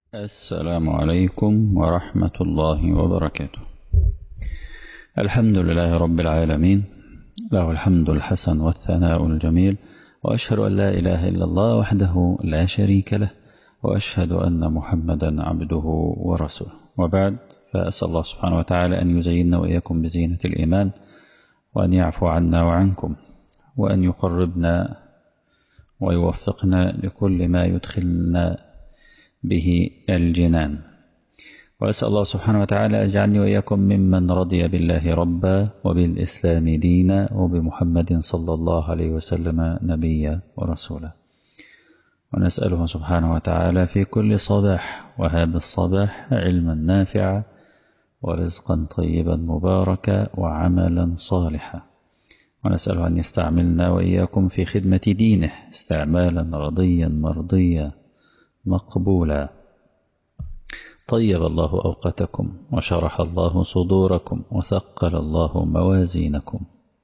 السلام عليكم ورحمة الله وبركاته الحمد لله رب العالمين له الحمد الحسن والثناء الجميل وأشهد أن لا إله إلا الله وحده لا شريك له وأشهد أن محمدا عبده ورسوله وبعد فأسأل الله سبحانه وتعالى أن يزيننا وإياكم بزينة الإيمان وأن يعفو عنا وعنكم وأن يقربنا ويوفقنا لكل ما يدخلنا به الجنان وأسأل الله سبحانه وتعالى أجعلني وإياكم ممن رضي بالله ربا وبالإسلام دينا وبمحمد صلى الله عليه وسلم نبيا ورسولا ونسأله سبحانه وتعالى في كل صباح وهذا الصباح علما نافعا ورزقا طيبا مباركا وعملا صالحا ونسأله أن يستعملنا وإياكم في خدمة دينه استعمالا رضيا مرضيا مقبولا طيب الله أوقاتكم وشرح الله صدوركم وثقل الله موازينكم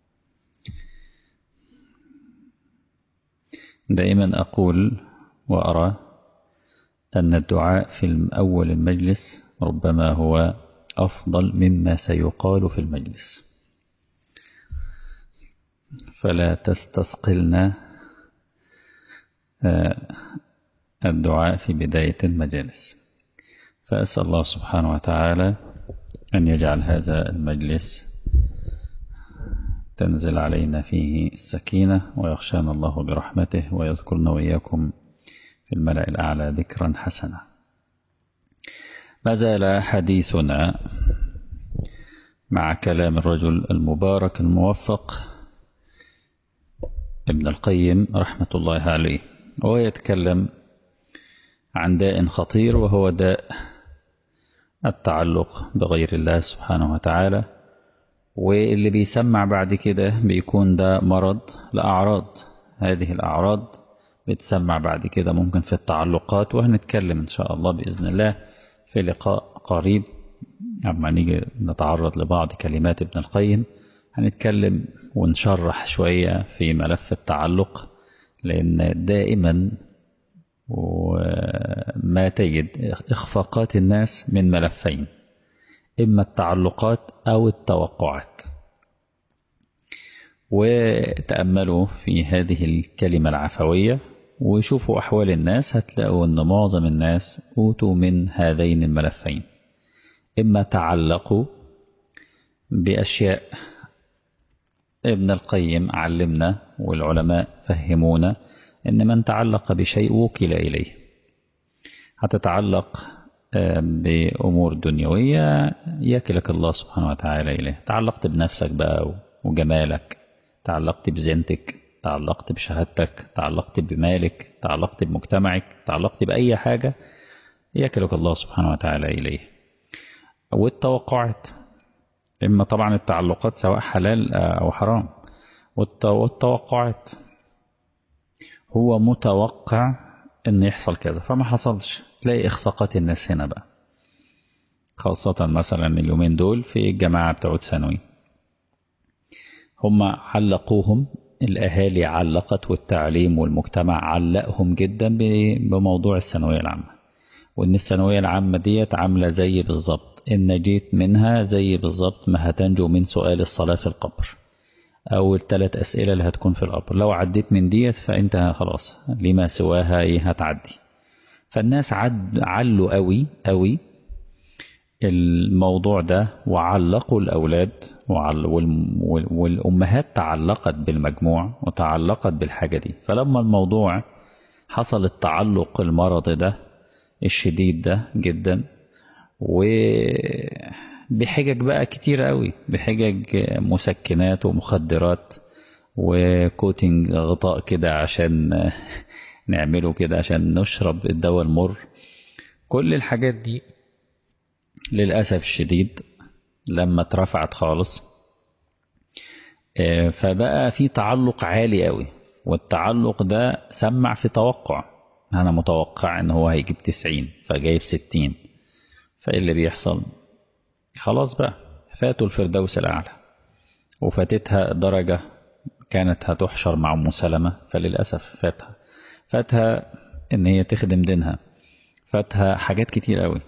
دائما أقول وأرى أن الدعاء في أول المجلس ربما هو أفضل مما سيقال في المجلس فلا تستثقلنا الدعاء في بداية المجالس فأسأل الله سبحانه وتعالى أن يجعل هذا المجلس تنزل علينا فيه السكينة ويخشانا الله برحمته ويذكرنا وإياكم في الملأ الأعلى ذكرا حسنا ما زال حديثنا مع كلام الرجل المبارك الموفق ابن القيم رحمة الله عليه وهو يتكلم عن داء خطير وهو داء التعلق بغير الله سبحانه وتعالى واللي بيسمع بعد كده بيكون ده مرض لأعراض هذه الأعراض بتسمع بعد كده ممكن في التعلقات وهنتكلم إن شاء الله بإذن الله في لقاء قريب أما نيجي نتعرض لبعض كلمات ابن القيم هنتكلم ونشرح شوية في ملف التعلق لأن دائما وما تجد إخفاقات الناس من ملفين إما التعلقات أو التوقعات وتأملوا في هذه الكلمة العفوية وشوفوا أحوال الناس هتلاقوا أن معظم الناس أوتوا من هذين الملفين إما تعلقوا بأشياء ابن القيم علمنا والعلماء فهمونا إن من تعلق بشيء وكل إليه هتتعلق بأمور دنيوية يكلك الله سبحانه وتعالى إليه تعلقت بنفسك بقى وجمالك تعلقت بزينتك تعلقت بشهادتك تعلقت بمالك تعلقت بمجتمعك تعلقت بأي حاجة يكلك الله سبحانه وتعالى إليه والتوقعات إما طبعا التعلقات سواء حلال أو حرام والتوقعات هو متوقع ان يحصل كذا فما حصلش تلاقي اخفاقات الناس هنا بقى خاصة مثلا اليومين دول في الجماعة بتوع ثانوي هم علقوهم الأهالي علقت والتعليم والمجتمع علقهم جدا بموضوع الثانوية العامة وإن الثانوية العامة ديت عاملة زي بالظبط إن جيت منها زي بالظبط ما هتنجو من سؤال الصلاة في القبر أو الثلاث أسئلة اللي هتكون في القبر لو عديت من ديت فأنت خلاص لما سواها إيه هتعدي فالناس عد علوا قوي قوي الموضوع ده وعلقوا الأولاد وعل والأمهات تعلقت بالمجموع وتعلقت بالحاجة دي فلما الموضوع حصل التعلق المرض ده الشديد ده جدا وبحجج بقى كتير قوي بحجج مسكنات ومخدرات وكوتنج غطاء كده عشان نعمله كده عشان نشرب الدواء المر كل الحاجات دي للأسف الشديد لما اترفعت خالص فبقى في تعلق عالي قوي والتعلق ده سمع في توقع أنا متوقع إن هو هيجيب تسعين فجايب ستين فإيه اللي بيحصل خلاص بقى فاتوا الفردوس الأعلى وفاتتها درجة كانت هتحشر مع أم سلمة فللأسف فاتها فاتها إن هي تخدم دينها فاتها حاجات كتير قوي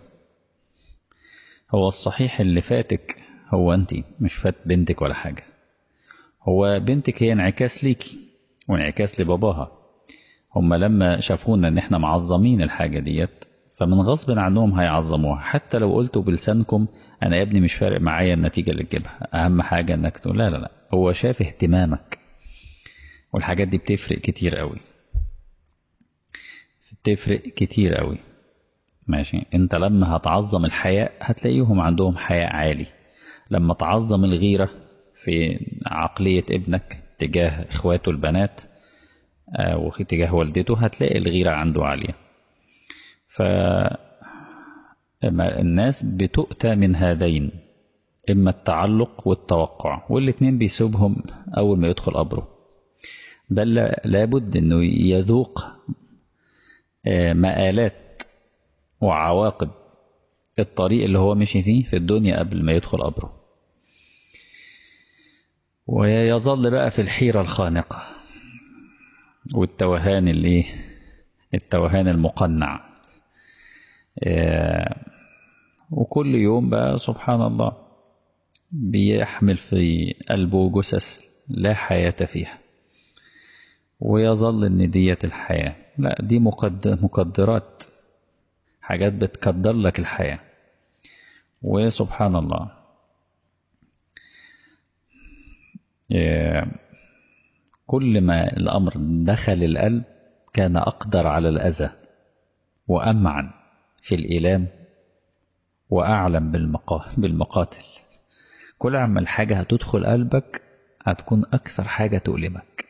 هو الصحيح اللي فاتك هو انت مش فات بنتك ولا حاجة هو بنتك هي انعكاس ليكي وانعكاس لباباها هم لما شافونا ان احنا معظمين الحاجة ديت فمن غصب عنهم هيعظموها حتى لو قلتوا بلسانكم انا يا ابني مش فارق معايا النتيجة اللي تجيبها اهم حاجة انك تقول لا لا لا هو شاف اهتمامك والحاجات دي بتفرق كتير قوي بتفرق كتير قوي ماشي انت لما هتعظم الحياء هتلاقيهم عندهم حياء عالي لما تعظم الغيرة في عقلية ابنك تجاه اخواته البنات وفي تجاه والدته هتلاقي الغيرة عنده عالية فالناس بتؤتى من هذين إما التعلق والتوقع والاتنين بيسيبهم أول ما يدخل قبره بل لابد أنه يذوق مآلات وعواقب الطريق اللي هو مشي فيه في الدنيا قبل ما يدخل قبره ويظل بقى في الحيرة الخانقة والتوهان اللي التوهان المقنع وكل يوم بقى سبحان الله بيحمل في قلبه جثث لا حياة فيها ويظل ان ديت الحياة لا دي مقدرات حاجات بتقدر لك الحياة وسبحان الله كل ما الأمر دخل القلب كان أقدر على الأذى وأمعن في الإيلام وأعلم بالمقاتل كل عما الحاجة هتدخل قلبك هتكون أكثر حاجة تؤلمك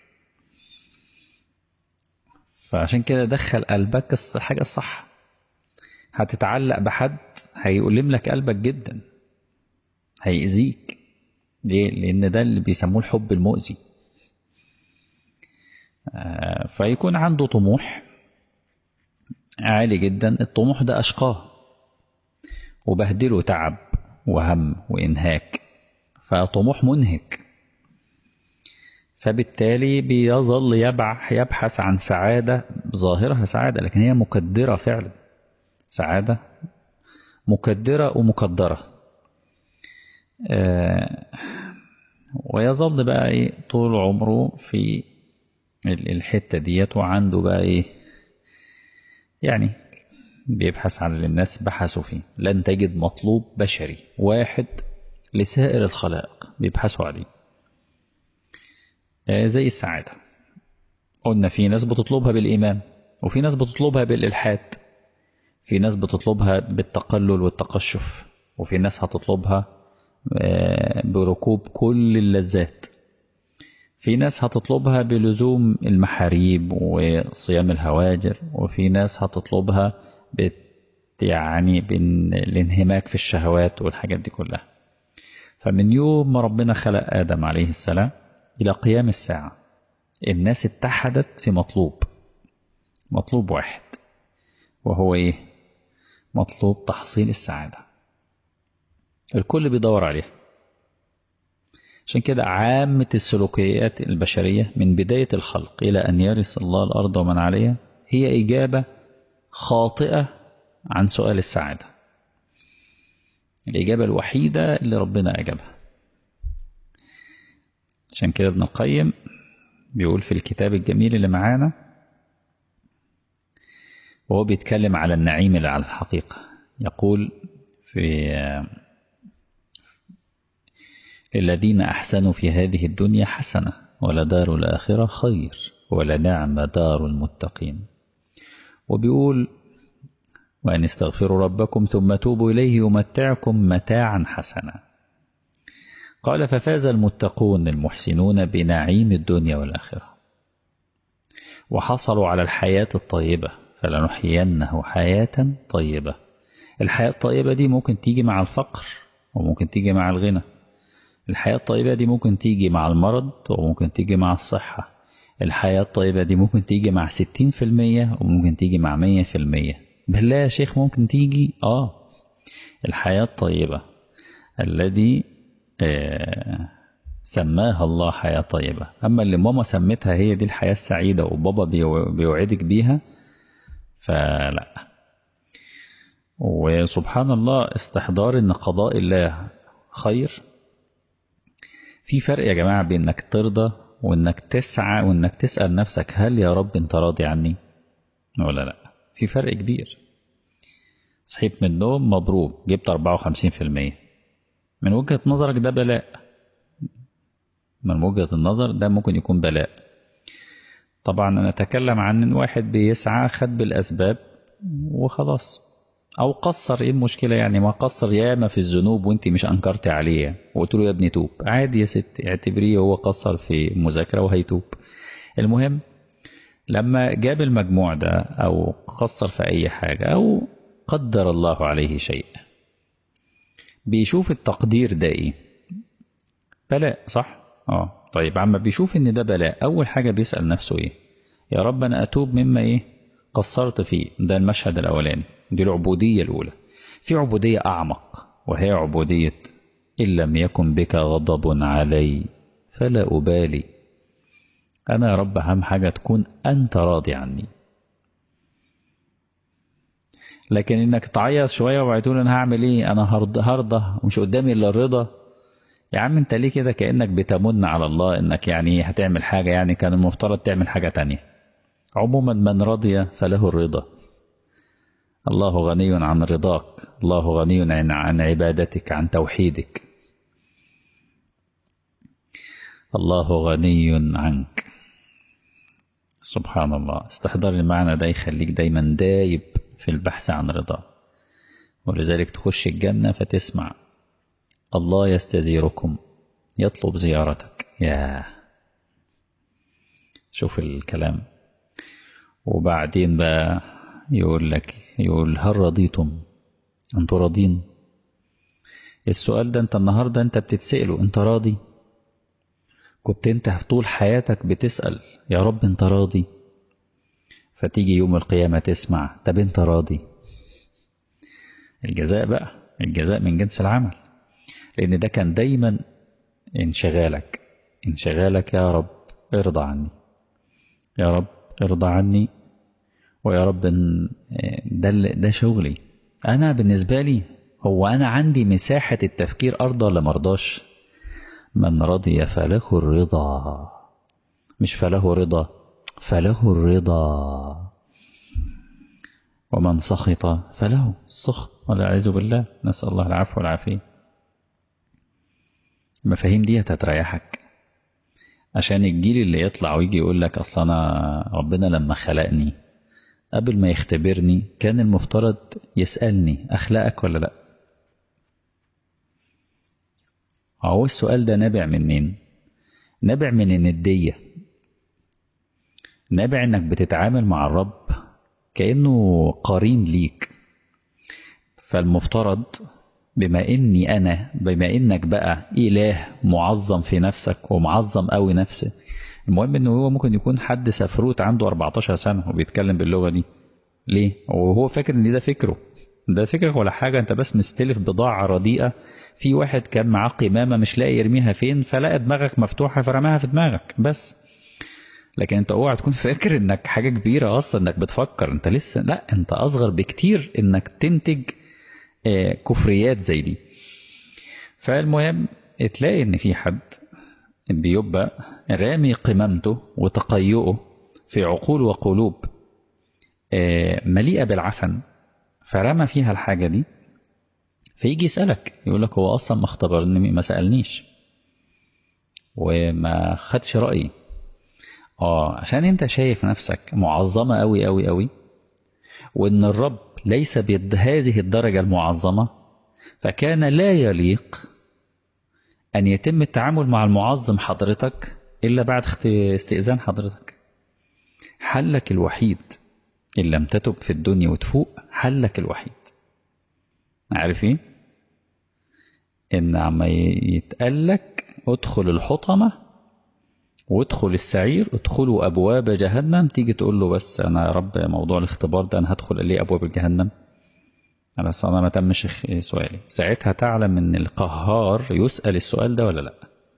فعشان كده دخل قلبك الحاجة الصح هتتعلق بحد هيؤلم لك قلبك جدا هيأذيك ليه؟ لأن ده اللي بيسموه الحب المؤذي فيكون عنده طموح عالي جدا الطموح ده أشقاه وبهدله تعب وهم وإنهاك فطموح منهك فبالتالي بيظل يبح يبحث عن سعادة ظاهرها سعادة لكن هي مكدرة فعلا سعادة مكدرة ومقدرة آه ويظل بقى ايه طول عمره في الحتة ديت وعنده بقى ايه يعني بيبحث عن اللي الناس بحثوا فيه لن تجد مطلوب بشري واحد لسائر الخلائق بيبحثوا عليه آه زي السعادة قلنا في ناس بتطلبها بالإيمان وفي ناس بتطلبها بالإلحاد في ناس بتطلبها بالتقلل والتقشف وفي ناس هتطلبها بركوب كل اللذات في ناس هتطلبها بلزوم المحاريب وصيام الهواجر وفي ناس هتطلبها بت يعني بالانهماك في الشهوات والحاجات دي كلها فمن يوم ما ربنا خلق آدم عليه السلام إلى قيام الساعة الناس اتحدت في مطلوب مطلوب واحد وهو إيه مطلوب تحصيل السعادة الكل بيدور عليها عشان كده عامة السلوكيات البشرية من بداية الخلق إلى أن يرث الله الأرض ومن عليها هي إجابة خاطئة عن سؤال السعادة الإجابة الوحيدة اللي ربنا أجابها عشان كده ابن القيم بيقول في الكتاب الجميل اللي معانا وهو بيتكلم على النعيم اللي على الحقيقة يقول في للذين أحسنوا في هذه الدنيا حسنة ولدار الآخرة خير ولنعم دار المتقين وبيقول وأن استغفروا ربكم ثم توبوا إليه يمتعكم متاعا حسنا قال ففاز المتقون المحسنون بنعيم الدنيا والآخرة وحصلوا على الحياة الطيبة فلنحيينه حياة طيبة الحياة الطيبة دي ممكن تيجي مع الفقر وممكن تيجي مع الغنى الحياة الطيبة دي ممكن تيجي مع المرض وممكن تيجي مع الصحة الحياة الطيبة دي ممكن تيجي مع ستين في المية وممكن تيجي مع مية في المية بالله يا شيخ ممكن تيجي آه الحياة الطيبة الذي آه سماها الله حياة طيبة أما اللي ماما سمتها هي دي الحياة السعيدة وبابا بيوعدك بيها فلا وسبحان الله استحضار ان قضاء الله خير في فرق يا جماعة بين انك ترضى وانك تسعى وانك تسأل نفسك هل يا رب انت راضي عني ولا لا في فرق كبير صحيت من النوم مبروك جبت 54% من وجهة نظرك ده بلاء من وجهة النظر ده ممكن يكون بلاء طبعا أنا أتكلم عن واحد بيسعى خد بالأسباب وخلاص أو قصر إيه المشكلة يعني ما قصر ياما في الذنوب وأنت مش أنكرت عليه وقلت له يا ابني توب عادي يا ست اعتبريه هو قصر في المذاكرة وهيتوب المهم لما جاب المجموع ده أو قصر في أي حاجة أو قدر الله عليه شيء بيشوف التقدير ده إيه بلاء صح؟ اه طيب عما بيشوف ان ده بلاء اول حاجة بيسأل نفسه ايه يا رب انا اتوب مما ايه قصرت فيه ده المشهد الاولاني دي العبودية الاولى في عبودية اعمق وهي عبودية ان لم يكن بك غضب علي فلا ابالي انا يا رب اهم حاجة تكون انت راضي عني لكن انك تعيط شوية وبعد تقول انا هعمل ايه انا هرضى هرضى ومش قدامي الا الرضا يا عم انت ليه كده كأنك بتمن على الله انك يعني هتعمل حاجة يعني كان المفترض تعمل حاجة تانية عموما من رضي فله الرضا الله غني عن رضاك الله غني عن, عن عبادتك عن توحيدك الله غني عنك سبحان الله استحضار المعنى ده يخليك دايما دايب في البحث عن رضاه ولذلك تخش الجنة فتسمع الله يستزيركم يطلب زيارتك يا شوف الكلام وبعدين بقى يقول لك يقول هل رضيتم انتوا راضين السؤال ده انت النهاردة انت بتتسأله انت راضي كنت انت طول حياتك بتسأل يا رب انت راضي فتيجي يوم القيامة تسمع طب انت راضي الجزاء بقى الجزاء من جنس العمل لأن ده كان دايما انشغالك انشغالك يا رب ارضى عني يا رب ارضى عني ويا رب ده, ده شغلي أنا بالنسبة لي هو أنا عندي مساحة التفكير أرضى ولا مرضاش من رضي فله الرضا مش فله رضا فله الرضا ومن سخط فله السخط والعياذ بالله نسأل الله العفو والعافية المفاهيم دي هتريحك عشان الجيل اللي يطلع ويجي يقول لك اصل انا ربنا لما خلقني قبل ما يختبرني كان المفترض يسألني اخلاقك ولا لا هو السؤال ده نابع منين نابع من الندية نابع انك بتتعامل مع الرب كأنه قرين ليك فالمفترض بما اني انا بما انك بقى اله معظم في نفسك ومعظم قوي نفسه المهم انه هو ممكن يكون حد سفروت عنده 14 سنة وبيتكلم باللغة دي ليه وهو فاكر ان ده فكره ده فكرك ولا حاجة انت بس مستلف بضاعة رديئة في واحد كان معاه قمامة مش لاقي يرميها فين فلقى دماغك مفتوحة فرماها في دماغك بس لكن انت اوعى تكون فاكر انك حاجة كبيرة اصلا انك بتفكر انت لسه لا انت اصغر بكتير انك تنتج كفريات زي دي فالمهم تلاقي ان في حد بيبقى رامي قمامته وتقيؤه في عقول وقلوب مليئة بالعفن فرمى فيها الحاجة دي فيجي يسألك يقول لك هو أصلا ما اختبرني ما سألنيش وما خدش رأيي اه عشان انت شايف نفسك معظمة قوي قوي قوي وان الرب ليس بهذه الدرجة المعظمة فكان لا يليق أن يتم التعامل مع المعظم حضرتك إلا بعد استئذان حضرتك حلك الوحيد إن لم تتب في الدنيا وتفوق حلك الوحيد عارف ايه ان عما يتقالك ادخل الحطمة وادخل السعير ادخلوا ابواب جهنم تيجي تقول له بس انا يا رب موضوع الاختبار ده انا هدخل ليه ابواب الجهنم انا انا ما تمش سؤالي ساعتها تعلم ان القهار يسأل السؤال ده ولا لا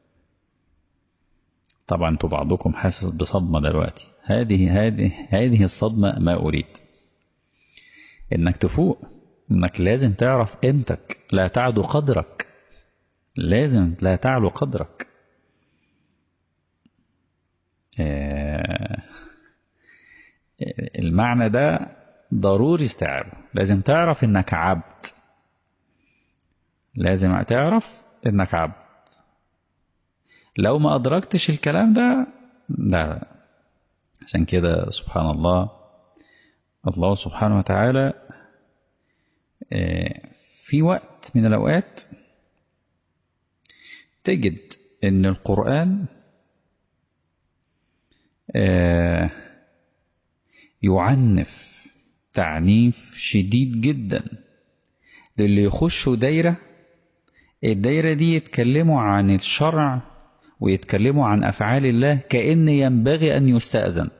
طبعا انتوا بعضكم حاسس بصدمة دلوقتي هذه هذه هذه الصدمة ما اريد انك تفوق انك لازم تعرف قيمتك لا تعدو قدرك لازم لا تعلو قدرك المعنى ده ضروري استيعابه لازم تعرف انك عبد لازم تعرف انك عبد لو ما ادركتش الكلام ده لا عشان كده سبحان الله الله سبحانه وتعالى في وقت من الأوقات تجد أن القرآن يعنف تعنيف شديد جدا للي يخشوا دايرة الدايرة دي يتكلموا عن الشرع ويتكلموا عن أفعال الله كأن ينبغي أن يستأذن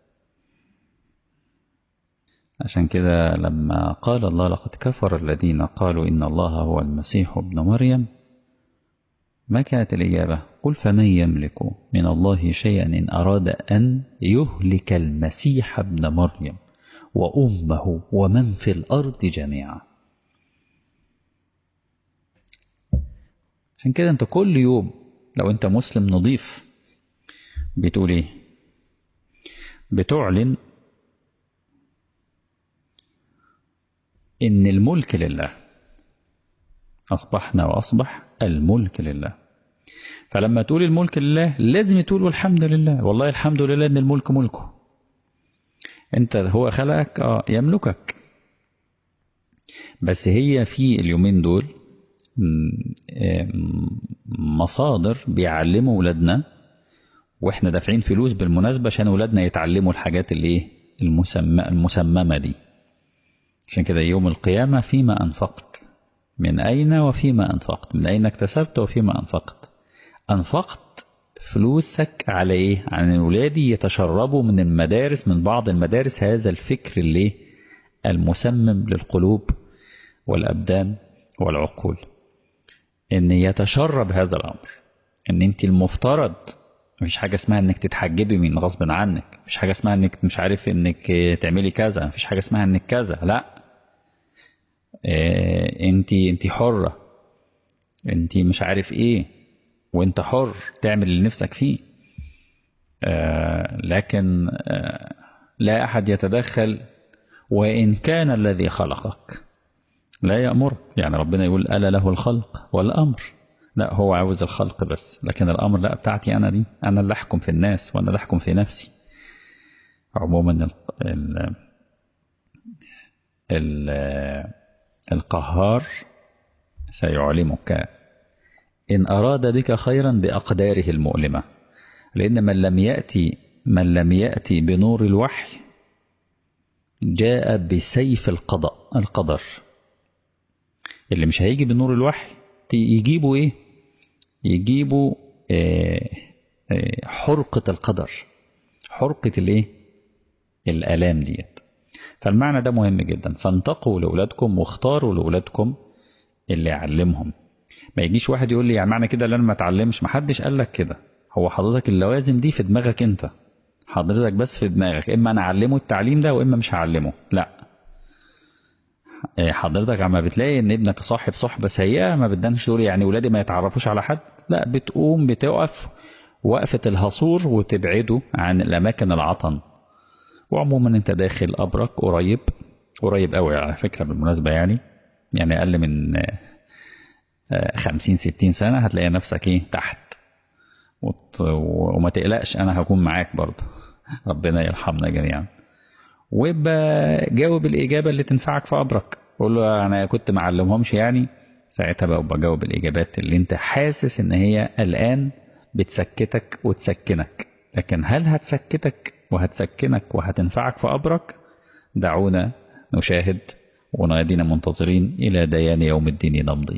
عشان كده لما قال الله لقد كفر الذين قالوا إن الله هو المسيح ابن مريم ما كانت الإجابة قل فمن يملك من الله شيئا إن أراد أن يهلك المسيح ابن مريم وأمه ومن في الأرض جميعا عشان كده أنت كل يوم لو أنت مسلم نظيف بتقول إيه بتعلن إن الملك لله أصبحنا وأصبح الملك لله فلما تقول الملك لله لازم تقول الحمد لله والله الحمد لله إن الملك ملكه أنت هو خلقك آه يملكك بس هي في اليومين دول مصادر بيعلموا ولادنا واحنا دافعين فلوس بالمناسبة عشان ولادنا يتعلموا الحاجات اللي ايه المسممة دي عشان كده يوم القيامة فيما أنفقت من أين وفيما أنفقت من أين اكتسبت وفيما أنفقت أنفقت فلوسك على إيه عن ولادي يتشربوا من المدارس من بعض المدارس هذا الفكر اللي المسمم للقلوب والأبدان والعقول إن يتشرب هذا الأمر إن أنت المفترض مفيش حاجة اسمها انك تتحجبي من غصب عنك مفيش حاجة اسمها انك مش عارف انك تعملي كذا مفيش حاجة اسمها انك كذا لا إيه انت انت حرة انت مش عارف ايه وانت حر تعمل اللي نفسك فيه آه لكن آه لا احد يتدخل وان كان الذي خلقك لا يأمرك يعني ربنا يقول ألا له الخلق والأمر لا هو عاوز الخلق بس لكن الأمر لا بتاعتي أنا دي أنا اللي أحكم في الناس وأنا اللي أحكم في نفسي عموما ال ال ال القهار سيعلمك إن أراد بك خيرا بأقداره المؤلمة لأن من لم يأتي من لم يأتي بنور الوحي جاء بسيف القضاء القدر اللي مش هيجي بنور الوحي يجيبوا ايه يجيبوا آه آه حرقة القدر حرقة الايه الالام ديت فالمعنى ده مهم جدا فانتقوا لاولادكم واختاروا لاولادكم اللي يعلمهم ما يجيش واحد يقول لي يعني معنى كده ان انا ما اتعلمش ما حدش قال لك كده هو حضرتك اللوازم دي في دماغك انت حضرتك بس في دماغك اما انا اعلمه التعليم ده واما مش هعلمه لا حضرتك عما بتلاقي ان ابنك صاحب صحبة سيئة ما بدنش تقول يعني ولادي ما يتعرفوش على حد لا بتقوم بتقف وقفة الهصور وتبعده عن الأماكن العطن وعموما انت داخل قبرك قريب قريب قوي على فكرة بالمناسبة يعني يعني أقل من خمسين ستين سنة هتلاقي نفسك ايه تحت وما تقلقش أنا هكون معاك برضه ربنا يرحمنا جميعا ويبقى جاوب الإجابة اللي تنفعك في قبرك قول له أنا كنت معلمهمش يعني ساعتها بقى بجاوب الإجابات اللي أنت حاسس إن هي الآن بتسكتك وتسكنك لكن هل هتسكتك وهتسكنك وهتنفعك في قبرك دعونا نشاهد ونادينا منتظرين إلى ديان يوم الدين نمضي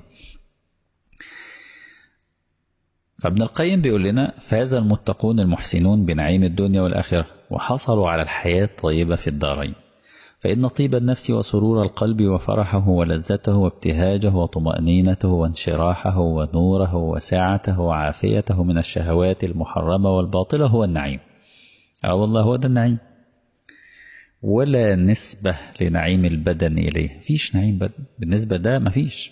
فابن القيم بيقول لنا فاز المتقون المحسنون بنعيم الدنيا والآخرة وحصلوا على الحياة الطيبة في الدارين فإن طيب النفس وسرور القلب وفرحه ولذته وابتهاجه وطمأنينته وانشراحه ونوره وسعته وعافيته من الشهوات المحرمة والباطلة هو النعيم اه والله هو ده النعيم ولا نسبة لنعيم البدن إليه فيش نعيم بدن بالنسبة ده مفيش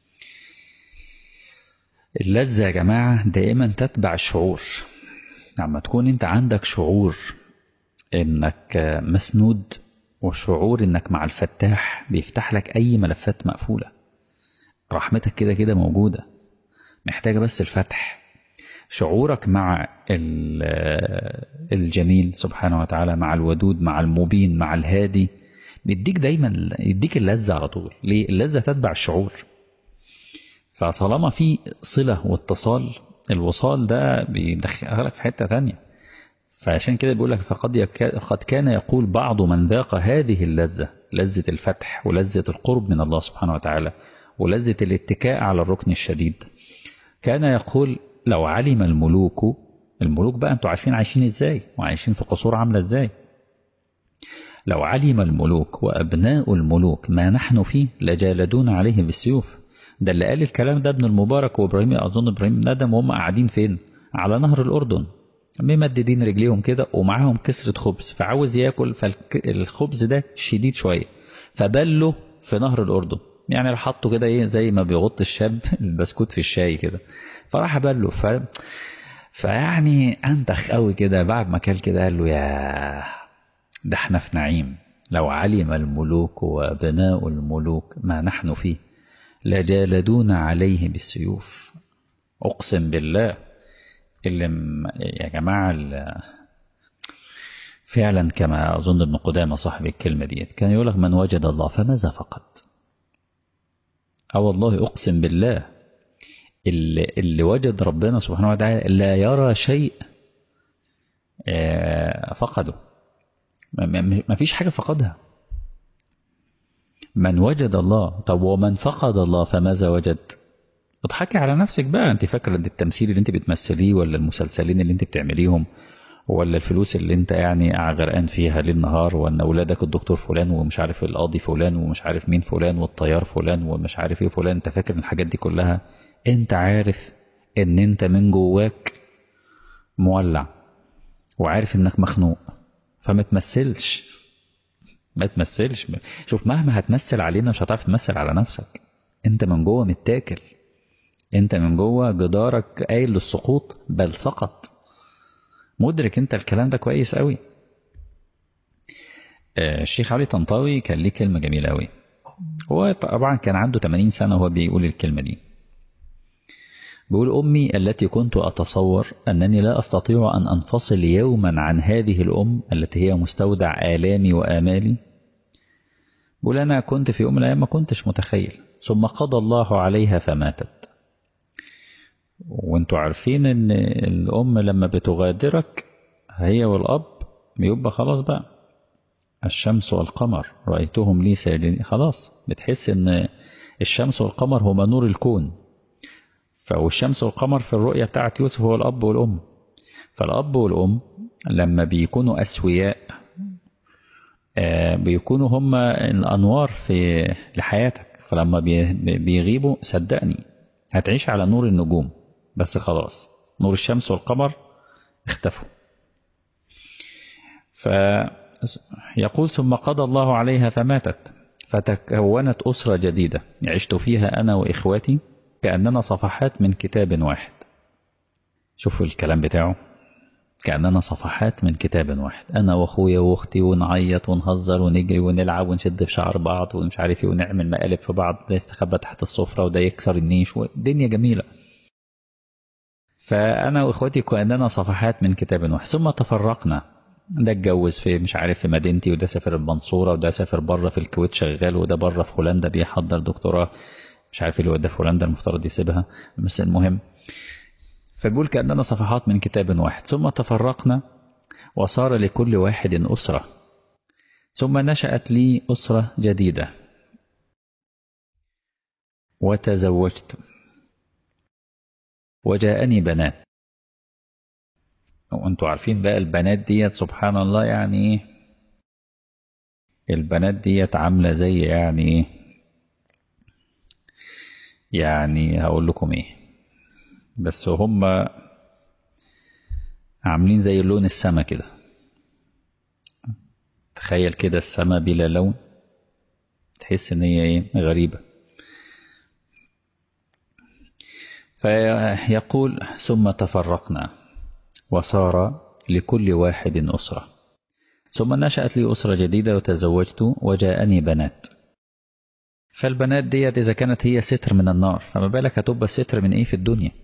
اللذة يا جماعة دائما تتبع الشعور لما تكون انت عندك شعور انك مسنود وشعور انك مع الفتاح بيفتح لك اي ملفات مقفولة رحمتك كده كده موجودة محتاجة بس الفتح شعورك مع الجميل سبحانه وتعالى مع الودود مع المبين مع الهادي بيديك دايما يديك اللذة على طول ليه اللذة تتبع الشعور فطالما في صلة واتصال الوصال ده بيدخلك في حتة تانية فعشان كده بيقول لك فقد قد كان يقول بعض من ذاق هذه اللذة لذة الفتح ولذة القرب من الله سبحانه وتعالى ولذة الاتكاء على الركن الشديد كان يقول لو علم الملوك الملوك بقى انتوا عارفين عايشين ازاي وعايشين في قصور عاملة ازاي لو علم الملوك وأبناء الملوك ما نحن فيه لجالدون عليه بالسيوف ده اللي قال الكلام ده ابن المبارك وابراهيم اظن ابراهيم ندم وهم قاعدين فين على نهر الاردن ممددين رجليهم كده ومعاهم كسرة خبز فعاوز ياكل فالخبز ده شديد شوية فبله في نهر الأردن يعني حطه كده ايه زي ما بيغط الشاب البسكوت في الشاي كده فراح بله ف فيعني انتخ قوي كده بعد ما كل كده قال له يا ده احنا في نعيم لو علم الملوك وابناء الملوك ما نحن فيه لجالدون عليه بالسيوف اقسم بالله اللي م... يا جماعه فعلا كما اظن ابن قدامه صاحب الكلمه ديت كان يقول لك من وجد الله فماذا فقد اه والله اقسم بالله اللي, اللي وجد ربنا سبحانه وتعالى لا يرى شيء فقده ما فيش حاجة فقدها من وجد الله طب ومن فقد الله فماذا وجد اضحكي على نفسك بقى انت فاكره ان التمثيل اللي انت بتمثليه ولا المسلسلين اللي انت بتعمليهم ولا الفلوس اللي انت يعني غرقان فيها ليل نهار وان اولادك الدكتور فلان ومش عارف القاضي فلان ومش عارف مين فلان والطيار فلان ومش عارف ايه فلان انت فاكر الحاجات دي كلها انت عارف ان انت من جواك مولع وعارف انك مخنوق فما تمثلش ما تمثلش شوف مهما هتمثل علينا مش هتعرف تمثل على نفسك انت من جوه متاكل انت من جوه جدارك قايل للسقوط بل سقط مدرك انت الكلام ده كويس قوي الشيخ علي طنطاوي كان ليه كلمة جميلة قوي هو طبعا كان عنده 80 سنة وهو بيقول الكلمة دي بيقول أمي التي كنت أتصور أنني لا أستطيع أن أنفصل يوما عن هذه الأم التي هي مستودع آلامي وآمالي بيقول أنا كنت في يوم من الأيام ما كنتش متخيل ثم قضى الله عليها فماتت وانتوا عارفين ان الام لما بتغادرك هي والاب بيبقى خلاص بقى الشمس والقمر رأيتهم لي ساجدين خلاص بتحس ان الشمس والقمر هما نور الكون فالشمس والقمر في الرؤية بتاعت يوسف هو الأب والأم فالأب والأم لما بيكونوا أسوياء بيكونوا هما الأنوار في لحياتك فلما بيغيبوا صدقني هتعيش على نور النجوم بس خلاص نور الشمس والقمر اختفوا فيقول ثم قضى الله عليها فماتت فتكونت أسرة جديدة عشت فيها أنا وإخواتي كأننا صفحات من كتاب واحد شوفوا الكلام بتاعه كأننا صفحات من كتاب واحد أنا وأخويا وأختي ونعيط ونهزر ونجري ونلعب ونشد في شعر بعض ومش عارف ايه ونعمل مقالب في بعض ده يستخبى تحت السفرة وده يكسر النيش والدنيا جميلة فأنا وإخواتي كأننا صفحات من كتاب واحد ثم تفرقنا ده اتجوز في مش عارف في مدينتي وده سافر المنصورة وده سافر بره في الكويت شغال وده بره في هولندا بيحضر دكتوراه مش عارف اللي وداه في هولندا المفترض يسيبها بس المهم فبيقول كأننا صفحات من كتاب واحد ثم تفرقنا وصار لكل واحد أسرة ثم نشأت لي أسرة جديدة وتزوجت وجاءني بنات وانتوا عارفين بقى البنات ديت سبحان الله يعني ايه البنات ديت عاملة زي يعني ايه يعني هقول لكم ايه بس هم عاملين زي لون السما كده تخيل كده السماء بلا لون تحس ان هي ايه غريبة فيقول ثم تفرقنا وصار لكل واحد أسرة ثم نشأت لي أسرة جديدة وتزوجت وجاءني بنات فالبنات ديت إذا كانت هي ستر من النار فما بالك هتبقى ستر من إيه في الدنيا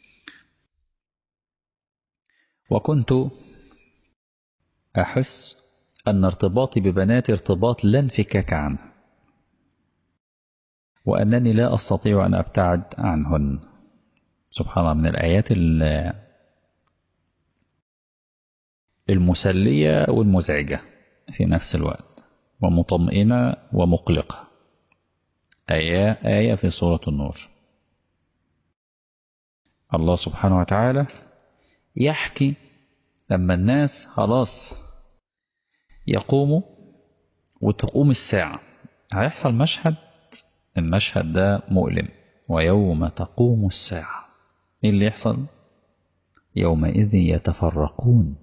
وكنت أحس أن ارتباطي ببناتي ارتباط لا انفكاك عنه وأنني لا أستطيع أن أبتعد عنهن سبحان الله من الآيات المسلية والمزعجة في نفس الوقت ومطمئنة ومقلقة آية, آية في سورة النور الله سبحانه وتعالى يحكي لما الناس خلاص يقوموا وتقوم الساعة هيحصل مشهد المشهد ده مؤلم ويوم تقوم الساعة ايه اللي يحصل يومئذ يتفرقون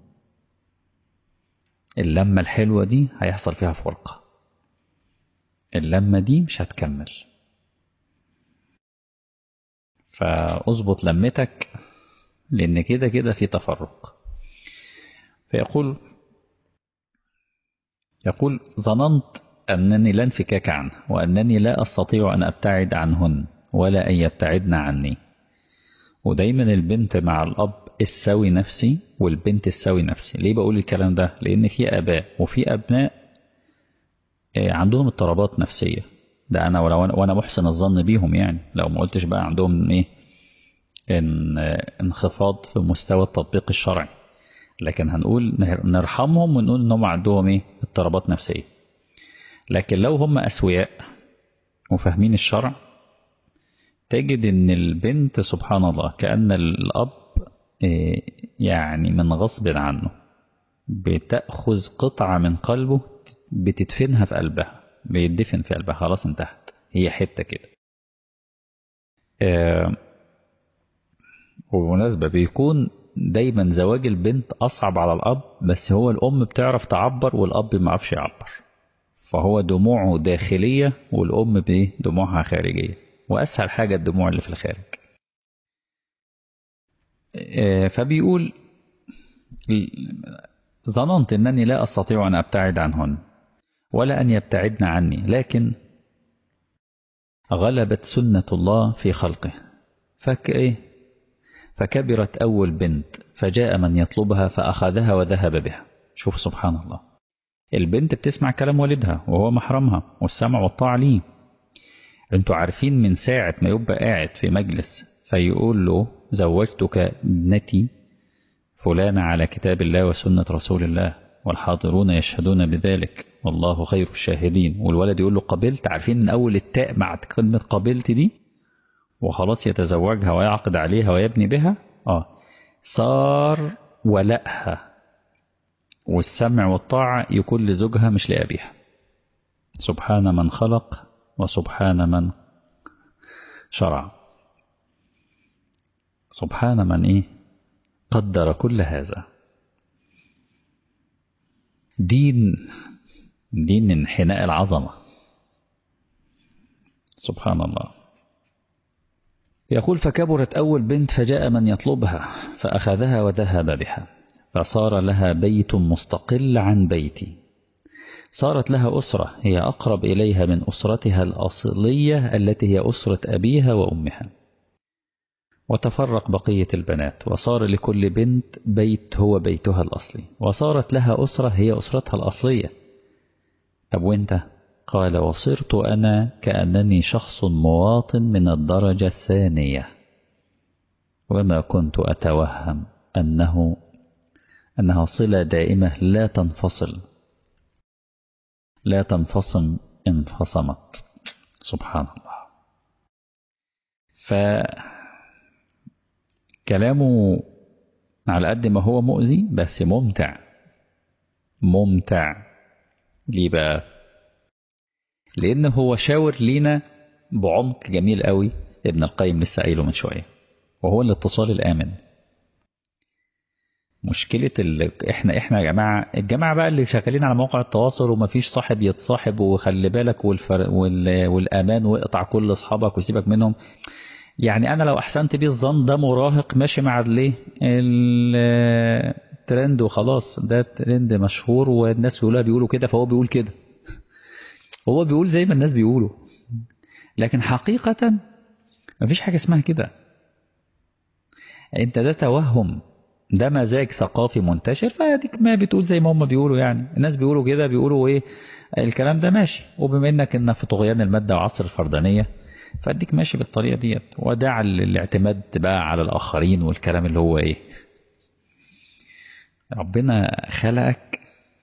اللمة الحلوة دي هيحصل فيها فرقة اللمة دي مش هتكمل فاظبط لمتك لأن كده كده في تفرق فيقول يقول ظننت أنني لا انفكاك عنه وأنني لا أستطيع أن أبتعد عنهن ولا أن يبتعدن عني ودايما البنت مع الأب السوي نفسي والبنت السوي نفسي ليه بقول الكلام ده لأن في آباء وفي أبناء عندهم اضطرابات نفسية ده أنا ولو وأنا محسن الظن بيهم يعني لو ما قلتش بقى عندهم إيه إن انخفاض في مستوى التطبيق الشرعي لكن هنقول نرحمهم ونقول ان هم عندهم ايه اضطرابات نفسيه لكن لو هم اسوياء وفاهمين الشرع تجد ان البنت سبحان الله كأن الاب إيه يعني من غصب عنه بتأخذ قطعة من قلبه بتدفنها في قلبها بيدفن في قلبها خلاص انتهت هي حتة كده آه وبمناسبة بيكون دايما زواج البنت أصعب على الأب بس هو الأم بتعرف تعبر والأب ما عرفش يعبر فهو دموعه داخلية والأم بإيه دموعها خارجية وأسهل حاجة الدموع اللي في الخارج فبيقول ظننت أنني لا أستطيع أن أبتعد عنهن ولا أن يبتعدن عني لكن غلبت سنة الله في خلقه فكإيه فكبرت أول بنت فجاء من يطلبها فأخذها وذهب بها شوف سبحان الله البنت بتسمع كلام والدها وهو محرمها والسمع والطاعة ليه انتوا عارفين من ساعة ما يبقى قاعد في مجلس فيقول له زوجتك ابنتي فلانة على كتاب الله وسنة رسول الله والحاضرون يشهدون بذلك والله خير الشاهدين والولد يقول له قبلت عارفين من أول التاء مع كلمة قبلت دي وخلاص يتزوجها ويعقد عليها ويبني بها آه صار ولأها والسمع والطاعة يكون لزوجها مش لأبيها سبحان من خلق وسبحان من شرع سبحان من إيه قدر كل هذا دين دين انحناء العظمة سبحان الله يقول فكبرت أول بنت فجاء من يطلبها فأخذها وذهب بها فصار لها بيت مستقل عن بيتي صارت لها أسرة هي أقرب إليها من أسرتها الأصلية التي هي أسرة أبيها وأمها وتفرق بقية البنات وصار لكل بنت بيت هو بيتها الأصلي وصارت لها أسرة هي أسرتها الأصلية طب وانت قال وصرت أنا كأنني شخص مواطن من الدرجة الثانية وما كنت أتوهم أنه أنها صلة دائمة لا تنفصل لا تنفصم انفصمت سبحان الله فكلامه على قد ما هو مؤذي بس ممتع ممتع ليه بقى لأن هو شاور لينا بعمق جميل قوي ابن القيم لسه قايله من شوية وهو الاتصال الآمن مشكلة اللي احنا احنا يا جماعة الجماعة بقى اللي شغالين على مواقع التواصل ومفيش صاحب يتصاحب وخلي بالك والفر وال... والأمان واقطع كل أصحابك وسيبك منهم يعني أنا لو أحسنت بيه الظن ده مراهق ماشي مع الايه الترند وخلاص ده ترند مشهور والناس كلها بيقولوا كده فهو بيقول كده هو بيقول زي ما الناس بيقولوا لكن حقيقة مفيش حاجة اسمها كده انت ده توهم ده مزاج ثقافي منتشر فاديك ما بتقول زي ما هم بيقولوا يعني الناس بيقولوا كده بيقولوا ايه الكلام ده ماشي وبما انك ان في طغيان المادة وعصر الفردانية فاديك ماشي بالطريقة ديت ودع الاعتماد بقى على الآخرين والكلام اللي هو ايه ربنا خلقك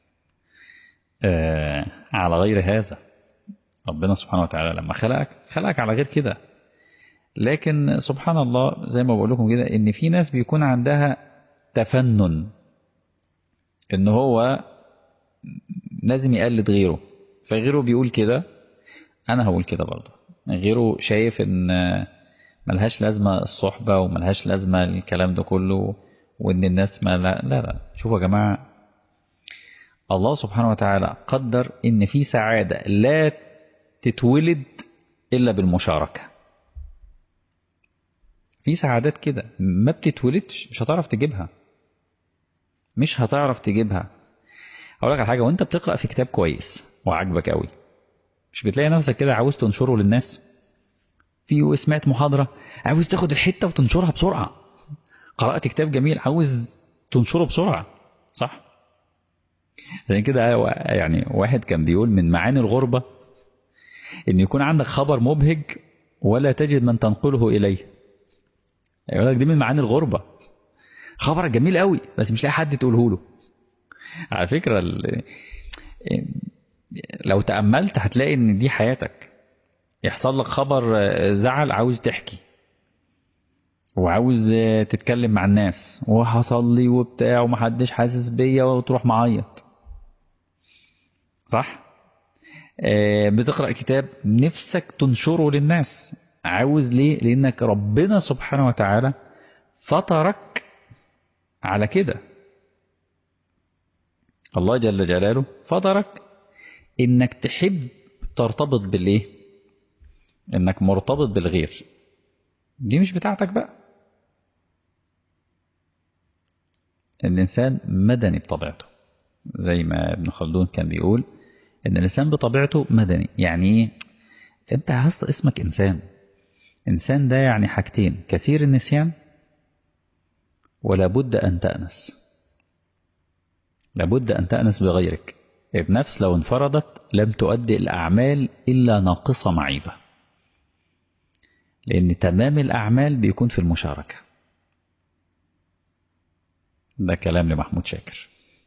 آه على غير هذا ربنا سبحانه وتعالى لما خلقك خلقك على غير كده لكن سبحان الله زي ما بقول لكم كده ان في ناس بيكون عندها تفنن ان هو لازم يقلد غيره فغيره بيقول كده انا هقول كده برضه غيره شايف ان ملهاش لازمة الصحبة وملهاش لازمة الكلام ده كله وان الناس ما لا لا, لا. شوفوا يا جماعة الله سبحانه وتعالى قدر ان في سعادة لا تتولد الا بالمشاركة في سعادات كده ما بتتولدش مش هتعرف تجيبها مش هتعرف تجيبها اقول لك على حاجه وانت بتقرا في كتاب كويس وعاجبك قوي مش بتلاقي نفسك كده عاوز تنشره للناس في سمعت محاضره عاوز تاخد الحته وتنشرها بسرعه قرات كتاب جميل عاوز تنشره بسرعه صح عشان كده يعني واحد كان بيقول من معاني الغربه ان يكون عندك خبر مبهج ولا تجد من تنقله اليه يقول لك دي من معاني الغربة خبر جميل قوي بس مش لاقي حد تقوله له على فكرة لو تأملت هتلاقي ان دي حياتك يحصل لك خبر زعل عاوز تحكي وعاوز تتكلم مع الناس وحصل لي وبتاع ومحدش حاسس بيا وتروح معيط صح بتقرأ كتاب نفسك تنشره للناس عاوز ليه لانك ربنا سبحانه وتعالى فطرك على كده الله جل جلاله فطرك انك تحب ترتبط بالايه انك مرتبط بالغير دي مش بتاعتك بقى الانسان مدني بطبيعته زي ما ابن خلدون كان بيقول ان الانسان بطبيعته مدني يعني ايه انت هص اسمك انسان إنسان ده يعني حاجتين كثير النسيان ولا بد أن تأنس لابد أن تأنس بغيرك النفس لو انفردت لم تؤدي الأعمال إلا ناقصة معيبة لأن تمام الأعمال بيكون في المشاركة ده كلام لمحمود شاكر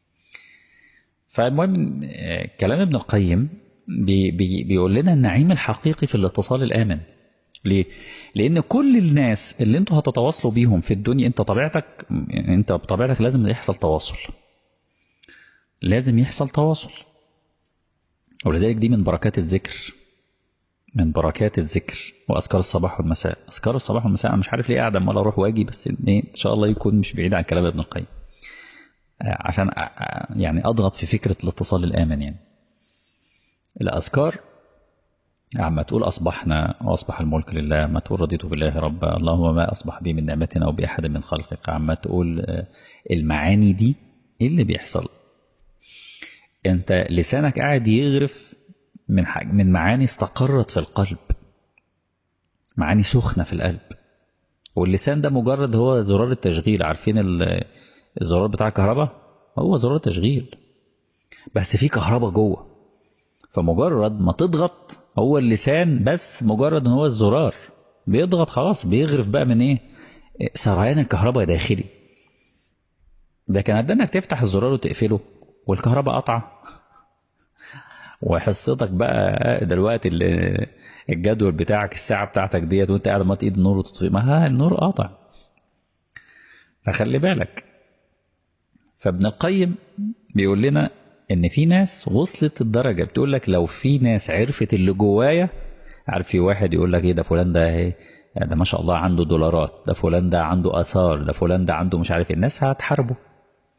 فالمهم كلام ابن القيم بي بي بيقول لنا النعيم الحقيقي في الاتصال الآمن ليه؟ لأن كل الناس اللي انتوا هتتواصلوا بيهم في الدنيا انت طبيعتك يعني انت بطبيعتك لازم يحصل تواصل. لازم يحصل تواصل. ولذلك دي من بركات الذكر. من بركات الذكر واذكار الصباح والمساء، اذكار الصباح والمساء انا مش عارف ليه قاعد عمال اروح واجي بس ايه ان شاء الله يكون مش بعيد عن كلام ابن القيم. عشان يعني اضغط في فكره الاتصال الامن يعني. الاذكار عما تقول أصبحنا وأصبح الملك لله ما تقول رضيت بالله ربا اللهم ما أصبح بي من نعمة أو بأحد من خلقك عما تقول المعاني دي إيه اللي بيحصل أنت لسانك قاعد يغرف من حاجة من معاني استقرت في القلب معاني سخنة في القلب واللسان ده مجرد هو زرار التشغيل عارفين الزرار بتاع الكهرباء هو زرار تشغيل بس في كهرباء جوه فمجرد ما تضغط هو اللسان بس مجرد ان هو الزرار بيضغط خلاص بيغرف بقى من ايه سريان الكهرباء داخلي ده كان قد انك تفتح الزرار وتقفله والكهرباء قطعه وحصتك بقى دلوقتي الجدول بتاعك الساعه بتاعتك ديت وانت قاعد ما ايد النور وتطفي ما النور قاطع فخلي بالك فابن القيم بيقول لنا ان في ناس وصلت الدرجة بتقول لك لو في ناس عرفت اللي جوايا عارف في واحد يقول لك ايه ده فلان ده ايه ده ما شاء الله عنده دولارات ده فلان ده عنده اثار ده فلان ده عنده مش عارف الناس هتحاربه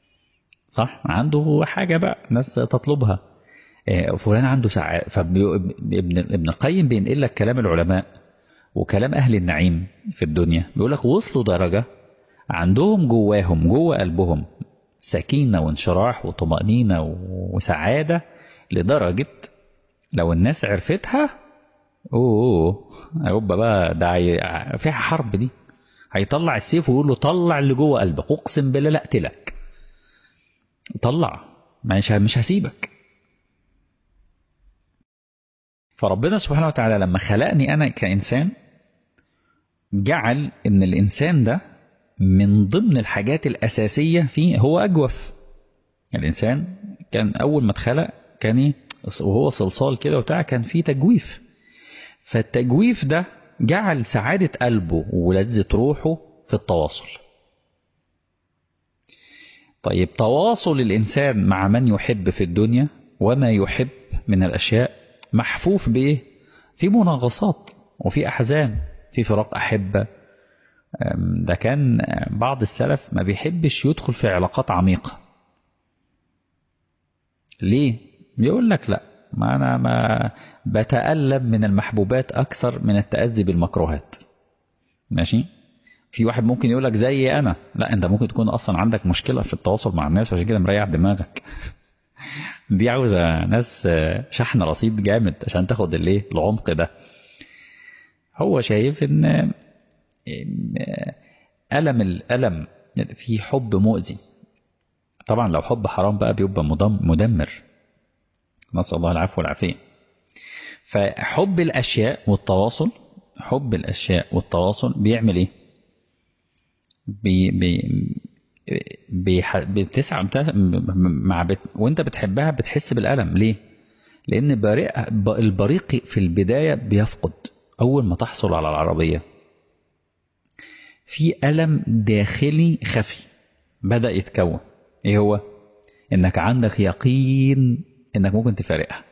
صح عنده حاجة بقى ناس تطلبها فلان عنده سعادة فابن ابن القيم بينقل لك كلام العلماء وكلام أهل النعيم في الدنيا بيقول لك وصلوا درجة عندهم جواهم جوا قلبهم سكينة وانشراح وطمأنينة وسعادة لدرجة لو الناس عرفتها اوه يبقى بقى ده فيها حرب دي هيطلع السيف ويقول له طلع اللي جوه قلبك اقسم بالله لا اقتلك طلع مش مش هسيبك فربنا سبحانه وتعالى لما خلقني انا كانسان جعل ان الانسان ده من ضمن الحاجات الاساسيه فيه هو اجوف الانسان كان اول ما اتخلق كان وهو صلصال كده وبتاع كان فيه تجويف فالتجويف ده جعل سعادة قلبه ولذة روحه في التواصل طيب تواصل الإنسان مع من يحب في الدنيا وما يحب من الأشياء محفوف بإيه؟ في مناغصات وفي أحزان في فراق أحبة ده كان بعض السلف ما بيحبش يدخل في علاقات عميقة ليه؟ بيقول لك لا ما أنا ما بتألم من المحبوبات أكثر من التأذي بالمكروهات ماشي في واحد ممكن يقول لك زي أنا لا أنت ممكن تكون أصلا عندك مشكلة في التواصل مع الناس عشان كده مريح دماغك دي عاوزة ناس شحن رصيد جامد عشان تاخد الايه العمق ده هو شايف ان ألم الألم في حب مؤذي طبعا لو حب حرام بقى بيبقى مدمر نسأل الله العفو والعافية فحب الأشياء والتواصل حب الأشياء والتواصل بيعمل إيه؟ بي بي بيح... بتسعى مع بت... وانت بتحبها بتحس بالألم ليه؟ لأن بريق... البريق في البداية بيفقد أول ما تحصل على العربية في ألم داخلي خفي بدأ يتكون إيه هو؟ إنك عندك يقين إنك ممكن تفارقها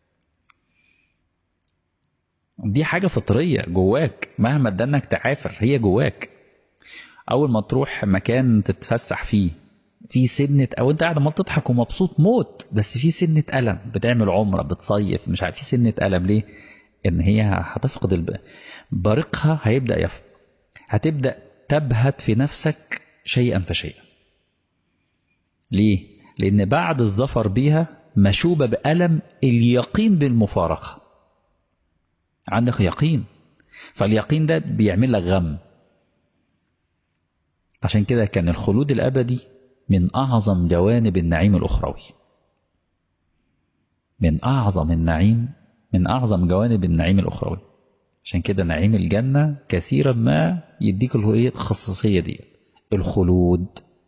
دي حاجة فطرية جواك مهما ادانك تعافر هي جواك أول ما تروح مكان تتفسح فيه في سنة أو أنت قاعد عمال تضحك ومبسوط موت بس في سنة ألم بتعمل عمرة بتصيف مش عارف في سنة ألم ليه؟ إن هي هتفقد الب... بريقها هيبدأ يفقد هتبدأ تبهت في نفسك شيئا فشيئا ليه؟ لأن بعد الظفر بيها مشوبة بألم اليقين بالمفارقة عندك يقين فاليقين ده بيعمل لك غم عشان كده كان الخلود الأبدي من أعظم جوانب النعيم الأخروي من أعظم النعيم من أعظم جوانب النعيم الأخروي عشان كده نعيم الجنة كثيرا ما يديك الخصوصية دي الخلود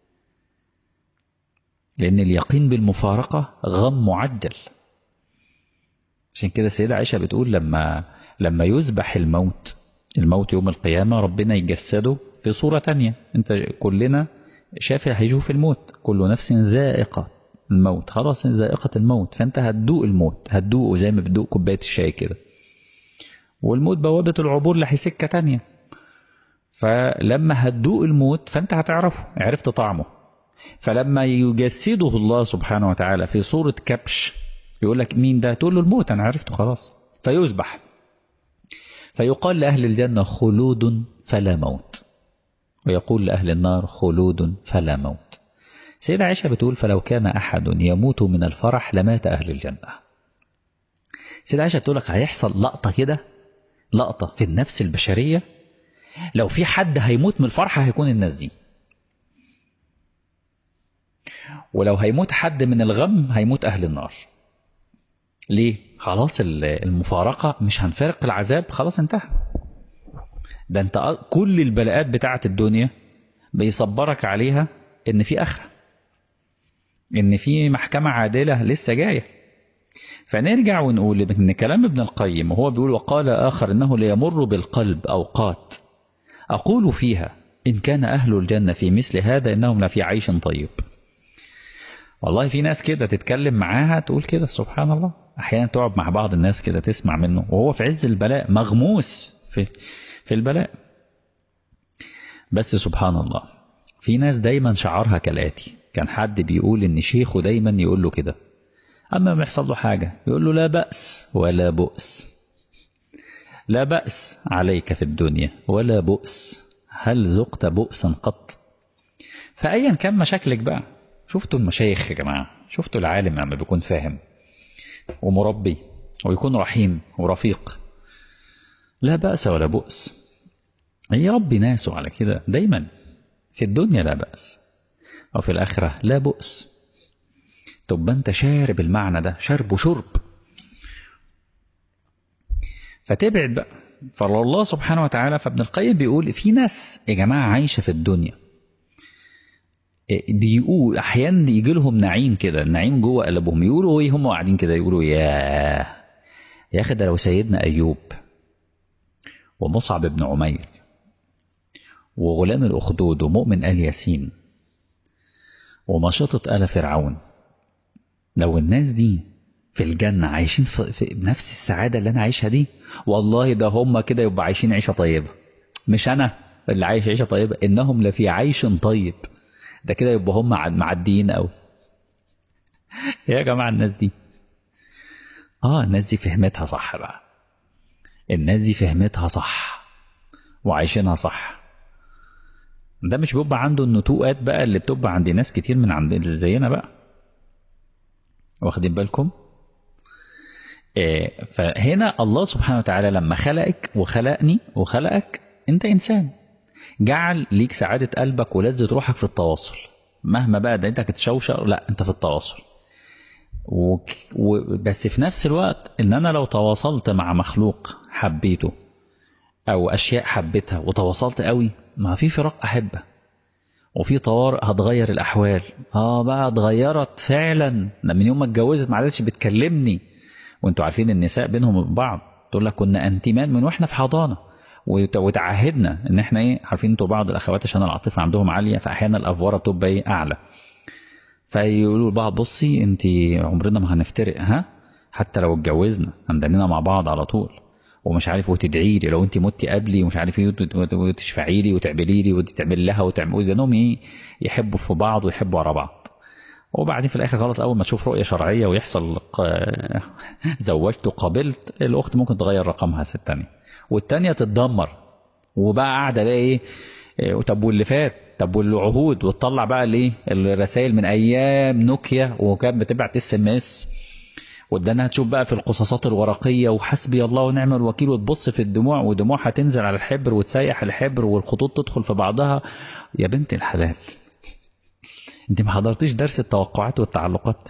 لأن اليقين بالمفارقة غم معجل عشان كده السيدة عائشة بتقول لما لما يذبح الموت الموت يوم القيامة ربنا يجسده في صورة تانية انت كلنا شافع هيشوف الموت كل نفس ذائقة الموت خلاص ذائقة الموت فانت هتدوق الموت هتدوقه زي ما بتدوق كوباية الشاي كده والموت بوابة العبور لحي سكة تانية فلما هتدوق الموت فانت هتعرفه عرفت طعمه فلما يجسده الله سبحانه وتعالى في صورة كبش يقول لك مين ده تقول له الموت أنا عرفته خلاص فيذبح فيقال لأهل الجنة خلود فلا موت ويقول لأهل النار خلود فلا موت سيدة عائشة بتقول فلو كان أحد يموت من الفرح لمات أهل الجنة سيدة عائشة بتقول لك هيحصل لقطة كده لقطة في النفس البشرية لو في حد هيموت من الفرحة هيكون الناس دي ولو هيموت حد من الغم هيموت أهل النار ليه؟ خلاص المفارقة مش هنفارق العذاب خلاص انتهى ده انت كل البلاءات بتاعة الدنيا بيصبرك عليها ان في اخرة ان في محكمة عادلة لسه جاية فنرجع ونقول ان كلام ابن القيم وهو بيقول وقال اخر انه ليمر بالقلب اوقات اقول فيها ان كان اهل الجنة في مثل هذا انهم لفي عيش طيب والله في ناس كده تتكلم معاها تقول كده سبحان الله احيانا تقعد مع بعض الناس كده تسمع منه وهو في عز البلاء مغموس في في البلاء بس سبحان الله في ناس دايما شعارها كالآتي كان حد بيقول إن شيخه دايما يقول له كده أما ما يحصل له حاجة يقول له لا بأس ولا بؤس لا بأس عليك في الدنيا ولا بؤس هل ذقت بؤسا قط فأيا كان مشاكلك بقى شفتوا المشايخ يا جماعة شفتوا العالم لما بيكون فاهم ومربي ويكون رحيم ورفيق لا بأس ولا بؤس يربي ناسه على كده دايما في الدنيا لا بأس أو في الآخرة لا بؤس طب أنت شارب المعنى ده شرب وشرب فتبعد بقى فالله سبحانه وتعالى فابن القيم بيقول في ناس يا جماعة عايشة في الدنيا بيقول أحيانا يجي لهم نعيم كده النعيم جوه قلبهم يقولوا إيه هم قاعدين كده يقولوا يا يا أخي ده لو سيدنا أيوب ومصعب بن عمير وغلام الأخدود ومؤمن آل ياسين ومشطة آل فرعون لو الناس دي في الجنة عايشين في, في نفس السعادة اللي أنا عايشها دي والله ده هم كده يبقى عايشين عيشة طيبة مش أنا اللي عايش عيشة طيبة إنهم لفي عيش طيب ده كده يبقى هم معديين أوي يا جماعة الناس دي آه الناس دي فهمتها صح بقى الناس دي فهمتها صح وعايشينها صح ده مش بيبقى عنده النتوءات بقى اللي بتبقى عند ناس كتير من عند اللي زينا بقى واخدين بالكم إيه فهنا الله سبحانه وتعالى لما خلقك وخلقني وخلقك انت انسان جعل ليك سعادة قلبك ولذة روحك في التواصل مهما بقى ده انت هتتشوشر لا انت في التواصل و... و... بس في نفس الوقت ان انا لو تواصلت مع مخلوق حبيته او اشياء حبيتها وتواصلت قوي ما في فراق احبه وفي طوارئ هتغير الاحوال اه بقى اتغيرت فعلا من يوم ما اتجوزت ما عادتش بتكلمني وانتوا عارفين النساء بينهم وبين بعض تقول لك كنا انتمان من واحنا في حضانه وتعهدنا ان احنا ايه عارفين انتوا بعض الاخوات عشان العاطفه عندهم عاليه فاحيانا الافوره بتبقى ايه اعلى فيقولوا لبعض بصي انت عمرنا ما هنفترق ها حتى لو اتجوزنا هندننا مع بعض على طول ومش عارف وتدعي لي لو انت متي قبلي ومش عارف ايه وتشفعي لي وتعملي لي وتعمل لها وتعمل انهم ايه يحبوا في بعض ويحبوا على بعض وبعدين في الاخر خلاص اول ما تشوف رؤيه شرعيه ويحصل زوجت وقابلت الاخت ممكن تغير رقمها في الثانيه والثانيه تتدمر وبقى قاعده بقى ايه طب واللي فات طب والعهود وتطلع بقى الايه الرسائل من ايام نوكيا وكانت بتبعت اس ام اس وادانها تشوف بقى في القصصات الورقيه وحسبي الله ونعم الوكيل وتبص في الدموع ودموع هتنزل على الحبر وتسيح الحبر والخطوط تدخل في بعضها يا بنت الحلال انت ما حضرتيش درس التوقعات والتعلقات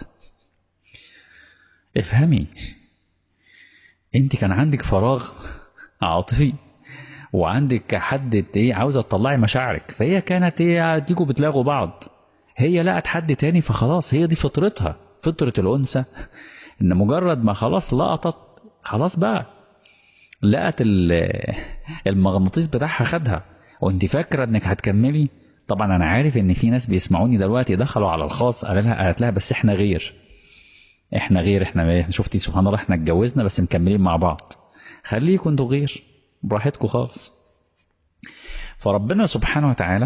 افهمي انت كان عندك فراغ عاطفي وعندك حد ايه عاوزه تطلعي مشاعرك فهي كانت ايه تيجوا بتلاقوا بعض هي لقت حد تاني فخلاص هي دي فطرتها فطره الانثى ان مجرد ما خلاص لقطت خلاص بقى لقت المغناطيس بتاعها خدها وانت فاكره انك هتكملي طبعا انا عارف ان في ناس بيسمعوني دلوقتي دخلوا على الخاص قال لها قالت لها بس احنا غير احنا غير احنا شفتي سبحان الله احنا اتجوزنا بس مكملين مع بعض خليكم انتوا غير براحتكم خالص فربنا سبحانه وتعالى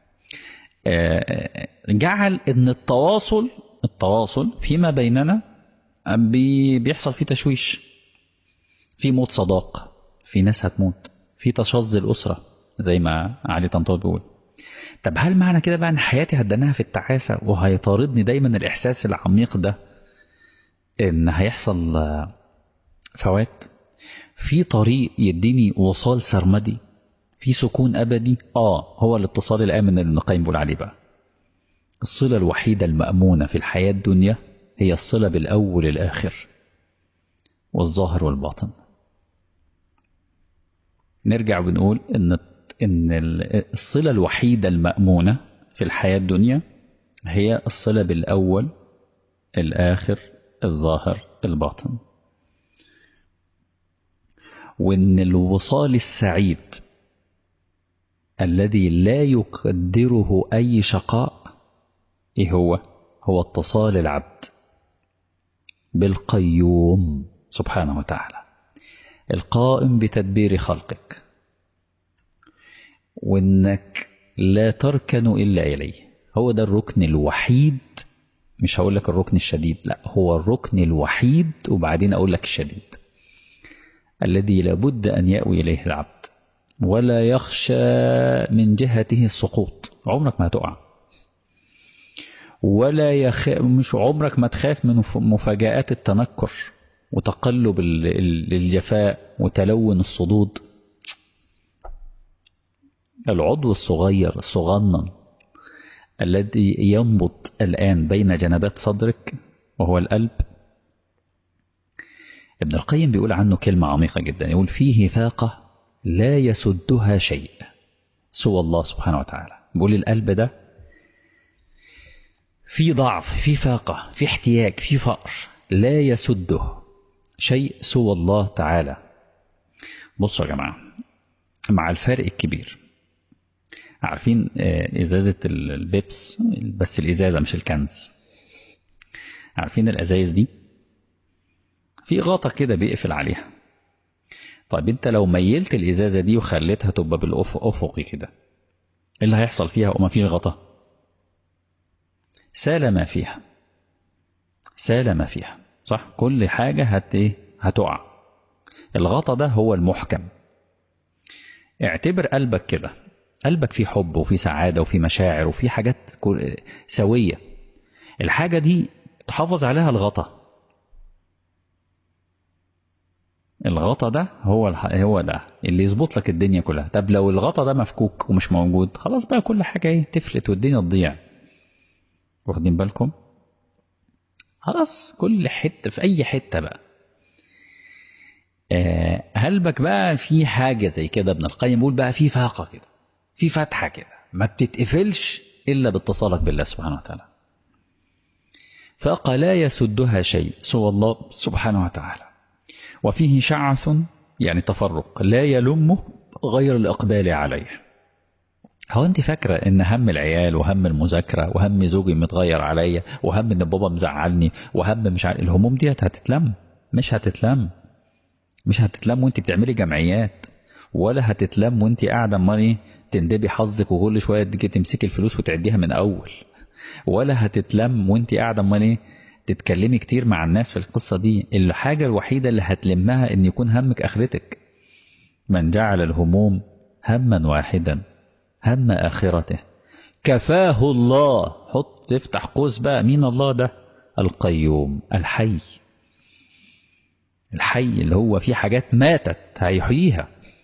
جعل ان التواصل التواصل فيما بيننا بيحصل فيه تشويش في موت صداق في ناس هتموت في تشظي الأسرة زي ما علي طنطاوي بيقول طب هل معنى كده بقى ان حياتي هدناها في التعاسة وهيطاردني دايما الإحساس العميق ده ان هيحصل فوات في طريق يديني وصال سرمدي في سكون أبدي آه هو الاتصال الآمن اللي ابن القيم بيقول عليه بقى الصلة الوحيدة المأمونة في الحياة الدنيا هي الصلة بالأول الآخر والظاهر والباطن نرجع بنقول إن إن الصلة الوحيدة المأمونة في الحياة الدنيا هي الصلة بالأول الآخر الظاهر الباطن وإن الوصال السعيد الذي لا يقدره أي شقاء إيه هو؟ هو اتصال العبد بالقيوم سبحانه وتعالى القائم بتدبير خلقك وإنك لا تركن إلا إليه هو ده الركن الوحيد مش هقول لك الركن الشديد لا هو الركن الوحيد وبعدين اقول لك الشديد الذي لابد ان يأوي اليه العبد ولا يخشى من جهته السقوط عمرك ما هتقع ولا يخ... مش عمرك ما تخاف من مفاجآت التنكر وتقلب الجفاء وتلون الصدود العضو الصغير الصغنن الذي ينبض الآن بين جنبات صدرك وهو القلب ابن القيم بيقول عنه كلمة عميقة جدا يقول فيه فاقة لا يسدها شيء سوى الله سبحانه وتعالى بيقول القلب ده في ضعف في فاقة في احتياج في فقر لا يسده شيء سوى الله تعالى بصوا يا جماعة مع الفارق الكبير عارفين ازازة البيبس بس الازازة مش الكنز عارفين الازايز دي في غطا كده بيقفل عليها طيب انت لو ميلت الازازة دي وخليتها تبقى بالافق افقي كده ايه اللي هيحصل فيها وما فيش غطا سال ما فيها سال ما فيها صح كل حاجة هت ايه هتقع الغطا ده هو المحكم اعتبر قلبك كده قلبك فيه حب وفيه سعادة وفيه مشاعر وفيه حاجات سوية الحاجة دي تحافظ عليها الغطا الغطا ده هو هو ده اللي يظبط لك الدنيا كلها طب لو الغطا ده مفكوك ومش موجود خلاص بقى كل حاجة ايه تفلت والدنيا تضيع واخدين بالكم خلاص كل حتة في أي حتة بقى آه قلبك بقى في حاجة زي كده ابن القيم بيقول بقى في فاقة كده في فتحة كده ما بتتقفلش إلا باتصالك بالله سبحانه وتعالى فاقة لا يسدها شيء سوى الله سبحانه وتعالى وفيه شعث يعني تفرق لا يلمه غير الإقبال عليه هو انت فاكرة ان هم العيال وهم المذاكرة وهم زوجي متغير عليا وهم ان بابا مزعلني وهم مش عارف الهموم ديت هتتلم مش هتتلم مش هتتلم وانت بتعملي جمعيات ولا هتتلم وانت قاعدة امال تندبي حظك وكل شوية تيجي تمسكي الفلوس وتعديها من اول ولا هتتلم وانت قاعدة امال ايه تتكلمي كتير مع الناس في القصة دي الحاجة الوحيدة اللي هتلمها ان يكون همك اخرتك من جعل الهموم هما واحدا هم آخرته كفاه الله حط تفتح قوس بقى مين الله ده القيوم الحي الحي اللي هو في حاجات ماتت هيحييها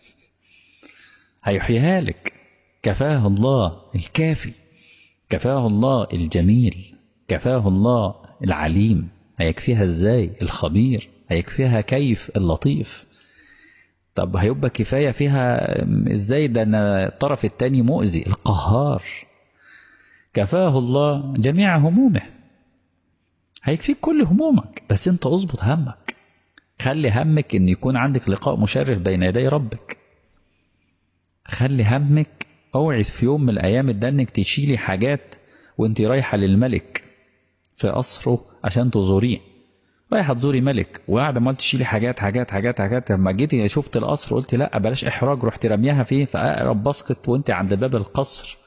هيحييها لك كفاه الله الكافي كفاه الله الجميل كفاه الله العليم هيكفيها ازاي الخبير هيكفيها كيف اللطيف طب هيبقى كفاية فيها ازاي ده انا الطرف التاني مؤذي القهار كفاه الله جميع همومه هيكفيك كل همومك بس انت اظبط همك خلي همك ان يكون عندك لقاء مشرف بين يدي ربك خلي همك اوعي في يوم من الايام ده انك تشيلي حاجات وانت رايحة للملك في قصره عشان تزوريه رايحه تزوري ملك وقاعده عمال تشيلي حاجات حاجات حاجات حاجات لما جيتي شفت القصر قلت لا بلاش احراج رحت رميها فين في اقرب باسكت وانت عند باب القصر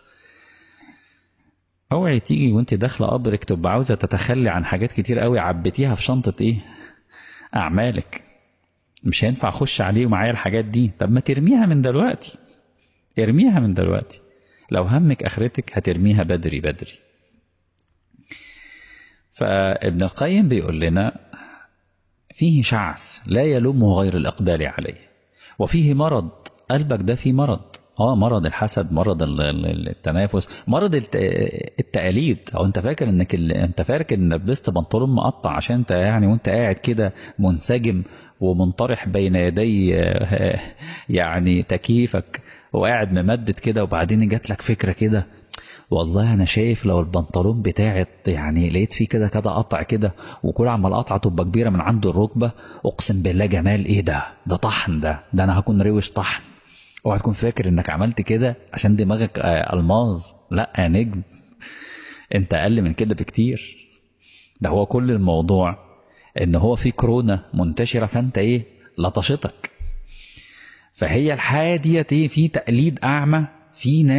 اوعي تيجي وانت داخله قبرك تبقى عاوزه تتخلي عن حاجات كتير قوي عبيتيها في شنطه ايه اعمالك مش هينفع اخش عليه ومعايا الحاجات دي طب ما ترميها من دلوقتي ارميها من دلوقتي لو همك اخرتك هترميها بدري بدري فابن القيم بيقول لنا فيه شعث لا يلومه غير الإقبال عليه وفيه مرض قلبك ده فيه مرض اه مرض الحسد مرض التنافس مرض التقاليد او انت فاكر انك انت فاكر ان لبست بنطلون مقطع عشان انت يعني وانت قاعد كده منسجم ومنطرح بين يدي يعني تكييفك وقاعد ممدد كده وبعدين جات لك فكره كده والله انا شايف لو البنطلون بتاعي يعني لقيت فيه كده كده قطع كده وكل عمال قطعه تبقى كبيره من عند الركبه اقسم بالله جمال ايه ده ده طحن ده ده انا هكون روش طحن اوعى تكون فاكر انك عملت كده عشان دماغك الماظ لا يا نجم انت اقل من كده بكتير ده هو كل الموضوع ان هو في كورونا منتشره فانت ايه لطشتك فهي الحياه ديت ايه في تقليد اعمى في ناس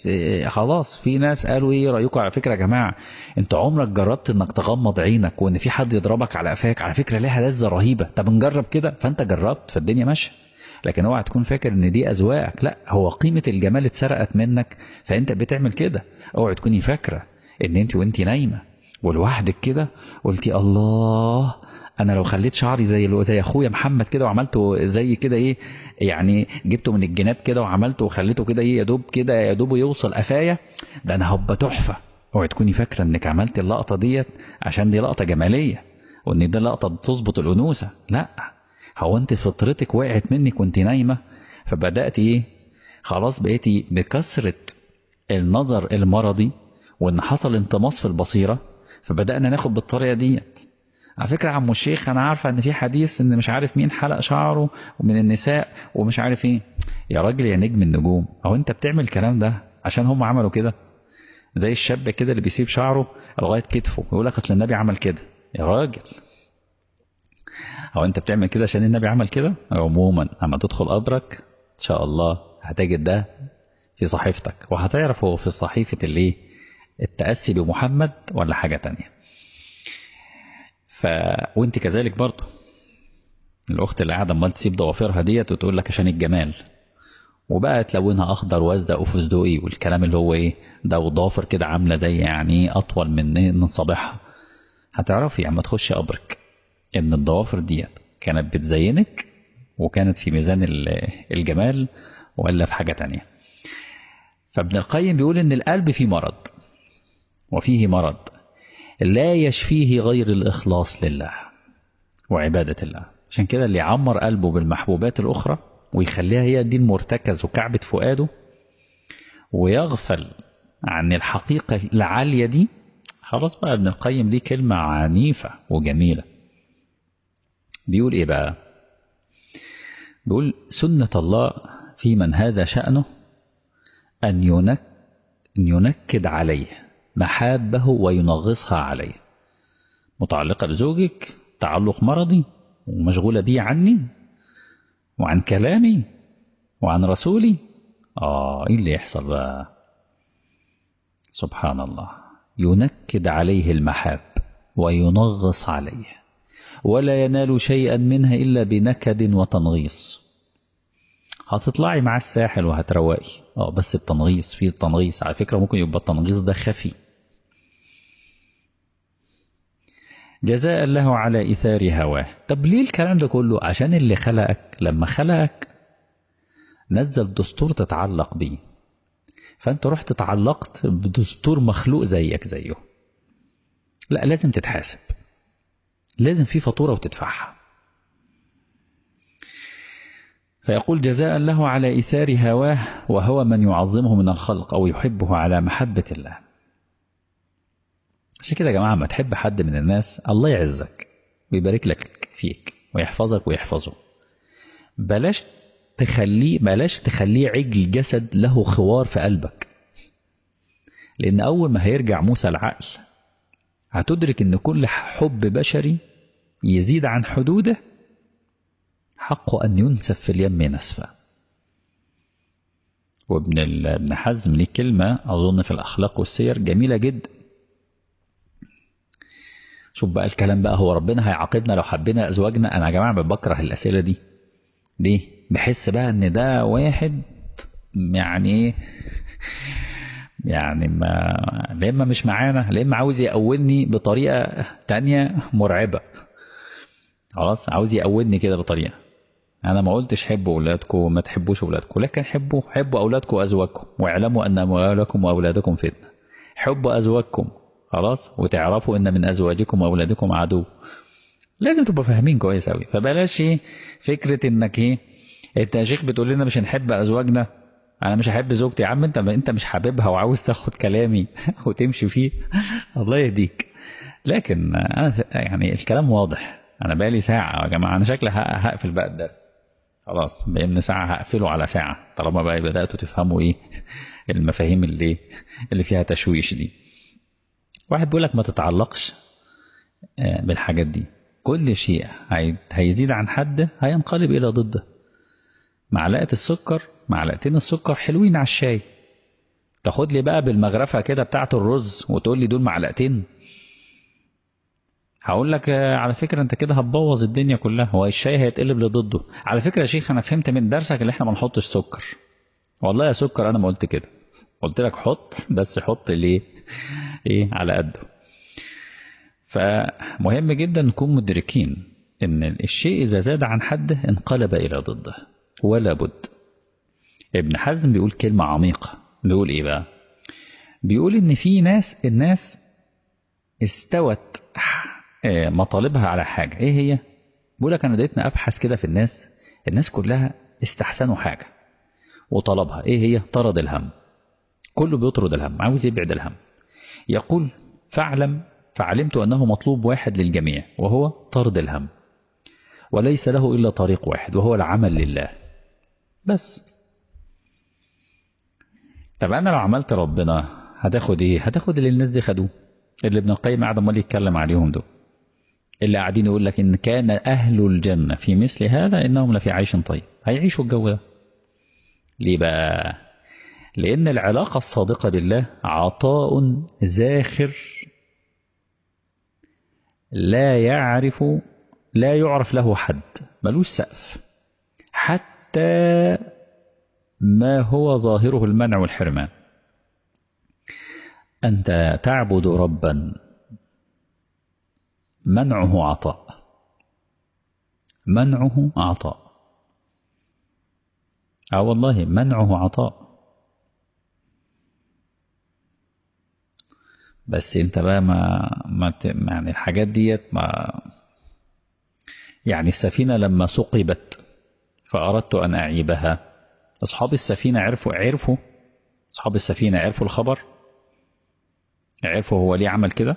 ناس آه، خلاص في ناس قالوا ايه رايكم على فكره يا جماعه انت عمرك جربت انك تغمض عينك وان في حد يضربك على قفاك على فكره ليها لذه رهيبه طب نجرب كده فانت جربت فالدنيا ماشيه لكن اوعى تكون فاكر ان دي اذواقك لا هو قيمه الجمال اتسرقت منك فانت بتعمل كده اوعى تكوني فاكره ان انت وانت نايمه ولوحدك كده قلتي الله انا لو خليت شعري زي زي اخويا محمد كده وعملته زي كده ايه يعني جبته من الجناب كده وعملته وخليته كده ايه يا دوب كده يا دوب يوصل قفايا ده انا هبقى تحفه اوعي تكوني فاكره انك عملت اللقطه ديت عشان دي لقطه جماليه وان دي لقطه تظبط الانوثه لا هو انت فطرتك وقعت منك وانت نايمه فبدات ايه خلاص بقيتي بكثره النظر المرضي وان حصل انطماس في البصيره فبدانا ناخد بالطريقه ديت على فكرة يا عم الشيخ أنا عارفة إن في حديث إن مش عارف مين حلق شعره ومن النساء ومش عارف إيه يا راجل يا نجم النجوم هو أنت بتعمل الكلام ده عشان هم عملوا كده زي الشاب كده اللي بيسيب شعره لغاية كتفه يقول لك أصل النبي عمل كده يا راجل هو أنت بتعمل كده عشان النبي عمل كده عموما أما تدخل قبرك إن شاء الله هتجد ده في صحيفتك وهتعرف هو في صحيفة اللي التأسي بمحمد ولا حاجة تانية ف... وانت كذلك برضه الاخت اللي قاعده امال تسيب ضوافرها ديت وتقول لك عشان الجمال وبقى تلونها اخضر وازرق وفستقي والكلام اللي هو ايه ده وضافر كده عامله زي يعني اطول من من صابعها هتعرفي اما تخشي قبرك ان الضوافر ديت كانت بتزينك وكانت في ميزان الجمال ولا في حاجه تانية فابن القيم بيقول ان القلب فيه مرض وفيه مرض لا يشفيه غير الإخلاص لله وعبادة الله عشان كده اللي يعمر قلبه بالمحبوبات الأخرى ويخليها هي دي المرتكز وكعبة فؤاده ويغفل عن الحقيقة العالية دي خلاص بقى ابن القيم ليه كلمة عنيفة وجميلة بيقول ايه بقى بيقول سنة الله في من هذا شأنه أن ينك أن ينكد عليه محابه وينغصها عليه متعلقة بزوجك تعلق مرضي ومشغولة بيه عني وعن كلامي وعن رسولي آه إيه اللي يحصل بقى سبحان الله ينكد عليه المحاب وينغص عليه ولا ينال شيئا منها إلا بنكد وتنغيص هتطلعي مع الساحل وهتروقي اه بس التنغيص في التنغيص على فكرة ممكن يبقى التنغيص ده خفي جزاء له على إثار هواه طب ليه الكلام ده كله عشان اللي خلقك لما خلقك نزل دستور تتعلق بيه فانت رحت تعلقت بدستور مخلوق زيك زيه لا لازم تتحاسب لازم في فاتورة وتدفعها فيقول جزاء له على إثار هواه وهو من يعظمه من الخلق أو يحبه على محبة الله عشان كده يا جماعة ما تحب حد من الناس الله يعزك ويبارك لك فيك ويحفظك ويحفظه بلاش تخليه بلاش تخليه عجل جسد له خوار في قلبك لأن أول ما هيرجع موسى العقل هتدرك إن كل حب بشري يزيد عن حدوده حق أن ينسف في اليم نسفا وابن ابن حزم ليه كلمة أظن في الأخلاق والسير جميلة جدا شوف بقى الكلام بقى هو ربنا هيعاقبنا لو حبينا أزواجنا أنا يا جماعة بكره الأسئلة دي ليه؟ بحس بقى إن ده واحد يعني إيه يعني ما لا إما مش معانا لا إما عاوز يقولني بطريقة تانية مرعبة خلاص عاوز يقودني كده بطريقة أنا ما قلتش حبوا أولادكم وما تحبوش أولادكم لكن حبوا حبوا أولادكم وأزواجكم واعلموا أن أموالكم وأولادكم فتنة حبوا أزواجكم خلاص وتعرفوا أن من أزواجكم وأولادكم عدو لازم تبقوا فاهمين كويس أوي فبلاش إيه فكرة إنك إيه أنت يا شيخ بتقول لنا مش هنحب أزواجنا أنا مش هحب زوجتي يا عم أنت أنت مش حاببها وعاوز تاخد كلامي وتمشي فيه الله يهديك لكن أنا يعني الكلام واضح أنا بقالي ساعة يا جماعة أنا شكلي هقفل بقى الدرس خلاص بان ساعة هقفله على ساعة طالما بقى بدأتوا تفهموا ايه المفاهيم اللي اللي فيها تشويش دي واحد بيقول لك ما تتعلقش بالحاجات دي كل شيء هيزيد عن حده هينقلب الى ضده معلقة السكر معلقتين السكر حلوين على الشاي تاخد لي بقى بالمغرفة كده بتاعة الرز وتقول لي دول معلقتين هقول لك على فكرة انت كده هتبوظ الدنيا كلها هو الشاي هيتقلب لضده على فكرة يا شيخ انا فهمت من درسك اللي احنا ما نحطش سكر والله يا سكر انا ما قلت كده قلت لك حط بس حط ليه ايه على قده فمهم جدا نكون مدركين ان الشيء اذا زاد عن حده انقلب الى ضده ولا بد ابن حزم بيقول كلمة عميقة بيقول ايه بقى بيقول ان في ناس الناس استوت مطالبها على حاجة ايه هي بيقول لك انا بديتنا ابحث كده في الناس الناس كلها استحسنوا حاجة وطلبها ايه هي طرد الهم كله بيطرد الهم عاوز يبعد الهم يقول فاعلم فعلمت أنه مطلوب واحد للجميع وهو طرد الهم وليس له إلا طريق واحد وهو العمل لله بس طب أنا لو عملت ربنا هتاخد إيه هتاخد اللي الناس دي خدوه اللي ابن القيم قاعد امال يتكلم عليهم دول اللي قاعدين يقول لك إن كان أهل الجنة في مثل هذا إنهم لفي عيش طيب هيعيشوا الجو ده ليه بقى لأن العلاقة الصادقة بالله عطاء زاخر لا يعرف لا يعرف له حد ملوش سقف حتى ما هو ظاهره المنع والحرمان أنت تعبد ربا منعه عطاء منعه عطاء اه والله منعه عطاء بس انت بقى ما, ما ت... يعني الحاجات ديت ما يعني السفينة لما ثقبت فأردت أن أعيبها أصحاب السفينة عرفوا عرفوا أصحاب السفينة عرفوا الخبر عرفوا هو ليه عمل كده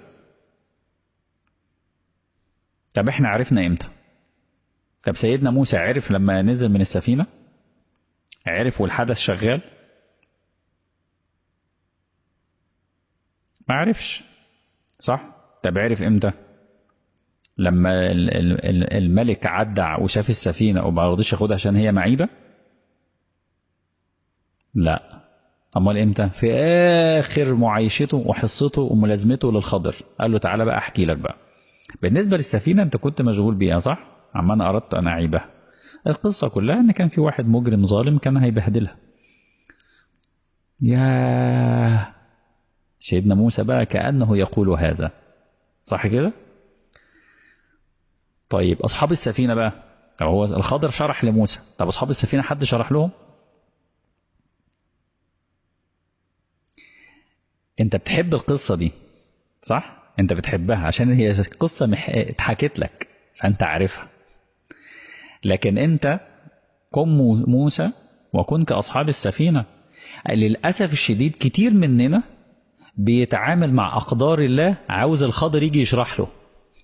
طب احنا عرفنا امتى طب سيدنا موسى عرف لما نزل من السفينة عرف والحدث شغال ما عرفش صح طب عرف امتى لما الملك عدى وشاف السفينة وما رضيش ياخدها عشان هي معيبة لا امال امتى في اخر معايشته وحصته وملازمته للخضر قال له تعالى بقى احكي لك بقى بالنسبة للسفينة انت كنت مشغول بيها صح عما انا اردت ان اعيبها القصة كلها ان كان في واحد مجرم ظالم كان هيبهدلها يا سيدنا موسى بقى كأنه يقول هذا صح كده طيب أصحاب السفينة بقى هو الخضر شرح لموسى طب أصحاب السفينة حد شرح لهم انت بتحب القصة دي صح انت بتحبها عشان هي قصة مح... اتحكت لك فانت عارفها لكن انت كن موسى وكن كأصحاب السفينة للأسف الشديد كتير مننا بيتعامل مع أقدار الله عاوز الخضر يجي يشرح له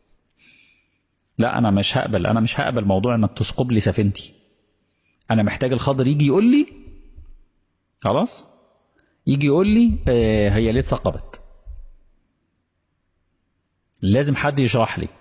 لا أنا مش هقبل أنا مش هقبل موضوع إنك تثقب لي سفينتي أنا محتاج الخضر يجي يقول لي خلاص يجي يقول لي آه هي ليه اتثقبت لازم حد يشرح لي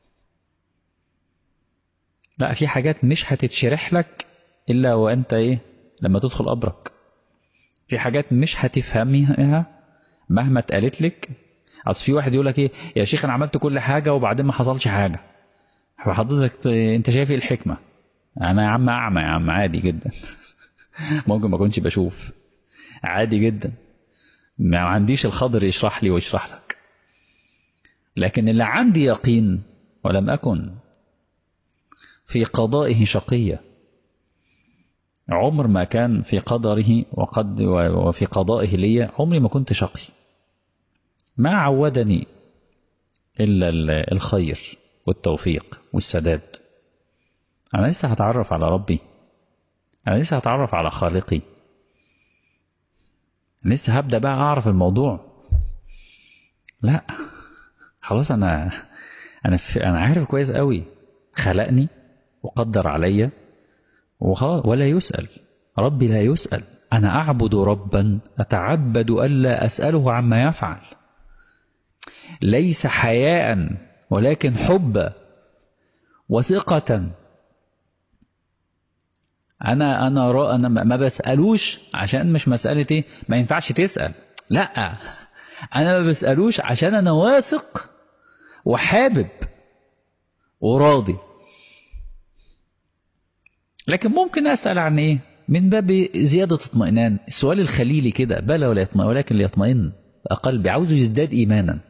لا في حاجات مش هتتشرح لك إلا وأنت إيه لما تدخل قبرك في حاجات مش هتفهميها مهما اتقالت لك اصل في واحد يقول لك ايه يا شيخ انا عملت كل حاجه وبعدين ما حصلش حاجه فحضرتك انت شايف ايه الحكمه انا يا عم اعمى يا عم عادي جدا ممكن ما اكونش بشوف عادي جدا ما عنديش الخضر يشرح لي ويشرح لك لكن اللي عندي يقين ولم اكن في قضائه شقيه عمر ما كان في قدره وقد وفي قضائه لي عمري ما كنت شقي ما عودني إلا الخير والتوفيق والسداد أنا لسه هتعرف على ربي أنا لسه هتعرف على خالقي لسه هبدأ بقى أعرف الموضوع لا خلاص أنا أنا أنا عارف كويس قوي خلقني وقدر عليا ولا يسأل ربي لا يسأل أنا أعبد ربا أتعبد ألا أسأله عما يفعل ليس حياء ولكن حبا وثقة انا انا را انا ما بسالوش عشان مش مساله ايه ما ينفعش تسال لا انا ما بسالوش عشان انا واثق وحابب وراضي لكن ممكن اسال عن ايه من باب زياده اطمئنان السؤال الخليلي كده بلى ولا يطمئن ولكن ليطمئن قلبي عاوزه يزداد ايمانا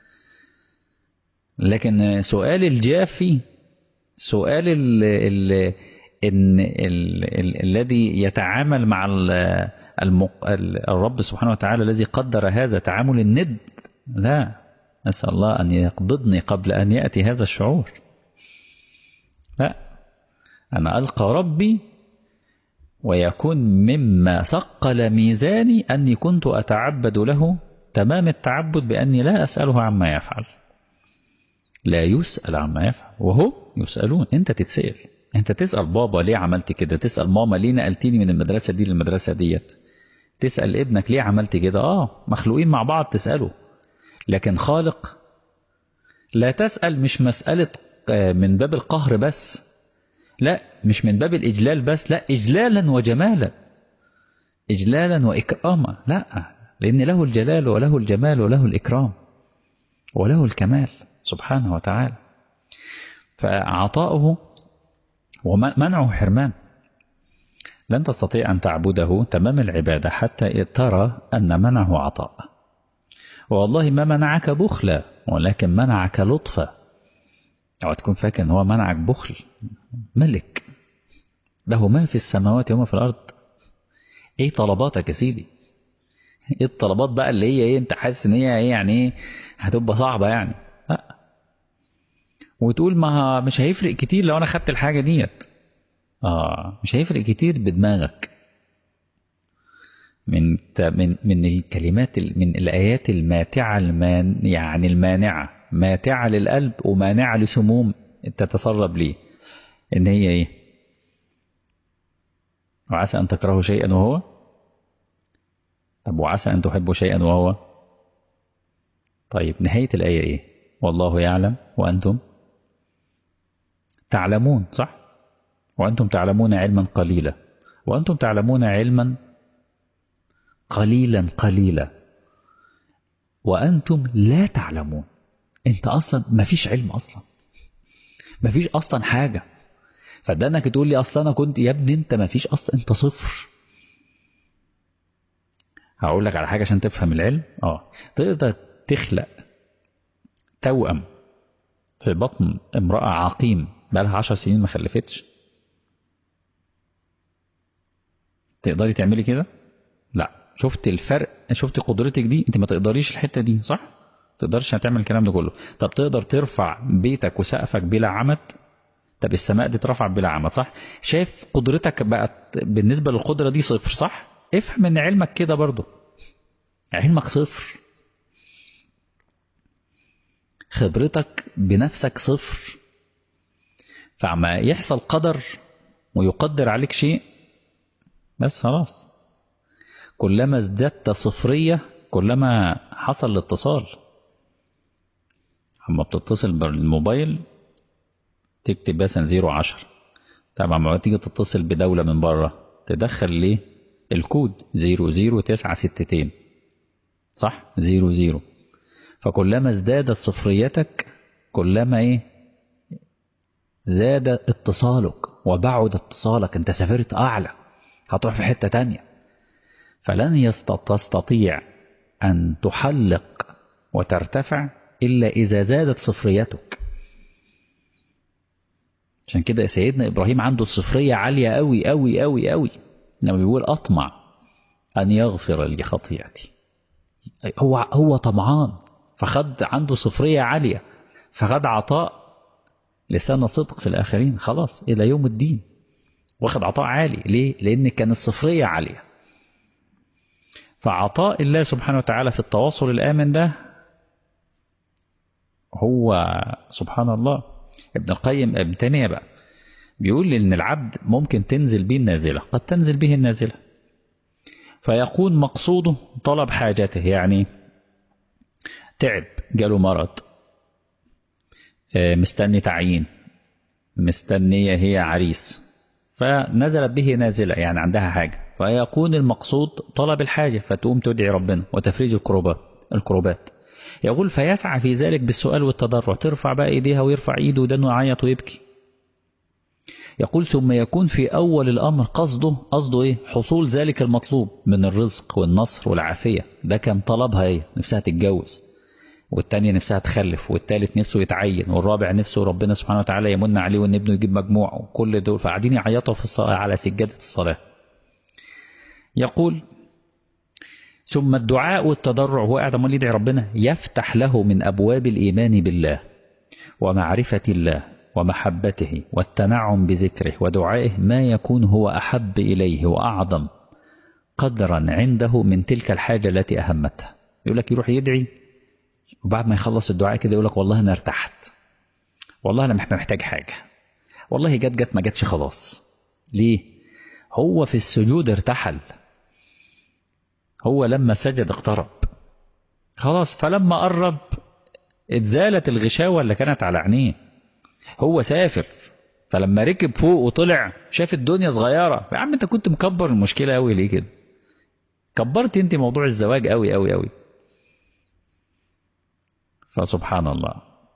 لكن سؤال الجافي سؤال ال ال إن ال ال الذي يتعامل مع ال المق... الرب سبحانه وتعالى الذي قدر هذا تعامل الند لا نسأل الله أن يقبضني قبل أن يأتي هذا الشعور لا أنا ألقى ربي ويكون مما ثقل ميزاني أني كنت أتعبد له تمام التعبد بأني لا أسأله عما يفعل لا يسأل عما يفعل وهم يسألون أنت تتسأل أنت تسأل بابا ليه عملت كده تسأل ماما ليه نقلتني من المدرسة دي للمدرسة ديت تسأل ابنك ليه عملت كده آه مخلوقين مع بعض تسأله لكن خالق لا تسأل مش مسألة من باب القهر بس لا مش من باب الإجلال بس لا إجلالا وجمالا إجلالا وإكراما لا لأن له الجلال وله الجمال وله الإكرام وله الكمال سبحانه وتعالى فعطاؤه ومنعه حرمان لن تستطيع أن تعبده تمام العبادة حتى ترى أن منعه عطاء والله ما منعك بخلا ولكن منعك لطفا أو تكون فاكر أن هو منعك بخل ملك له ما في السماوات وما في الأرض إيه طلباتك يا سيدي إيه الطلبات بقى اللي هي إيه أنت حاسس إن هي إيه يعني إيه هتبقى صعبة يعني لا وتقول ما مش هيفرق كتير لو أنا خدت الحاجة ديت آه مش هيفرق كتير بدماغك من من من الكلمات من الآيات الماتعة المان يعني المانعة ماتعة للقلب ومانعة لسموم تتسرب ليه إن هي إيه وعسى أن تكرهوا شيئا وهو طب وعسى أن تحبوا شيئا وهو طيب نهاية الآية إيه والله يعلم وأنتم تعلمون صح وأنتم تعلمون علما قليلا وأنتم تعلمون علما قليلا قليلا وأنتم لا تعلمون أنت أصلا ما فيش علم أصلا ما فيش أصلا حاجة فده انك تقول لي اصلا انا كنت يا ابني انت ما فيش اصلا انت صفر هقول لك على حاجه عشان تفهم العلم اه تقدر تخلق توأم في بطن امرأة عقيم بقالها عشر سنين ما خلفتش تقدري تعملي كده لا شفت الفرق شفت قدرتك دي انت ما تقدريش الحته دي صح تقدرش تعمل الكلام ده كله طب تقدر ترفع بيتك وسقفك بلا عمد طب السماء دي اترفع بلا عمد صح شايف قدرتك بقت بالنسبه للقدره دي صفر صح افهم ان علمك كده برضه علمك صفر خبرتك بنفسك صفر فعما يحصل قدر ويقدر عليك شيء بس خلاص كلما ازددت صفرية كلما حصل الاتصال اما بتتصل بالموبايل تكتب مثلا زيرو عشر طبعا لما تيجي تتصل بدولة من بره تدخل ليه الكود زيرو زيرو تسعة ستتين صح زيرو زيرو فكلما ازدادت صفريتك كلما ايه زاد اتصالك وبعد اتصالك انت سافرت اعلى هتروح في حتة تانية فلن تستطيع ان تحلق وترتفع الا اذا زادت صفريتك عشان كده سيدنا ابراهيم عنده الصفرية عالية قوي قوي قوي قوي لما بيقول اطمع ان يغفر لي خطيئتي هو هو طمعان فخد عنده صفرية عالية فخد عطاء لسان صدق في الآخرين خلاص إلى يوم الدين واخد عطاء عالي ليه؟ لأن كان الصفرية عالية فعطاء الله سبحانه وتعالى في التواصل الآمن ده هو سبحان الله ابن القيم ابن تيمية بقى بيقول إن العبد ممكن تنزل به النازلة قد تنزل به النازلة فيكون مقصوده طلب حاجته يعني تعب جاله مرض مستني تعيين مستنية هي عريس فنزلت به نازلة يعني عندها حاجة فيكون المقصود طلب الحاجة فتقوم تدعي ربنا وتفريج الكروبات الكروبات يقول فيسعى في ذلك بالسؤال والتضرع ترفع بقى ايديها ويرفع ايده ودنه يعيط ويبكي يقول ثم يكون في أول الأمر قصده قصده إيه حصول ذلك المطلوب من الرزق والنصر والعافية ده كان طلبها إيه نفسها تتجوز والتانية نفسها تخلف والتالت نفسه يتعين والرابع نفسه ربنا سبحانه وتعالى يمن عليه وان ابنه يجيب مجموع وكل دول فقاعدين يعيطوا في الصلاة على سجادة الصلاة يقول ثم الدعاء والتضرع هو قاعد عمال يدعي ربنا يفتح له من أبواب الإيمان بالله ومعرفة الله ومحبته والتنعم بذكره ودعائه ما يكون هو أحب إليه وأعظم قدرا عنده من تلك الحاجة التي أهمتها يقول لك يروح يدعي وبعد ما يخلص الدعاء كده يقول لك والله أنا ارتحت والله أنا مش محتاج حاجة والله جت جت ما جتش خلاص ليه هو في السجود ارتحل هو لما سجد اقترب خلاص فلما قرب اتزالت الغشاوة اللي كانت على عينيه هو سافر فلما ركب فوق وطلع شاف الدنيا صغيرة يا عم انت كنت مكبر المشكلة قوي ليه كده كبرت انت موضوع الزواج قوي قوي قوي فسبحان الله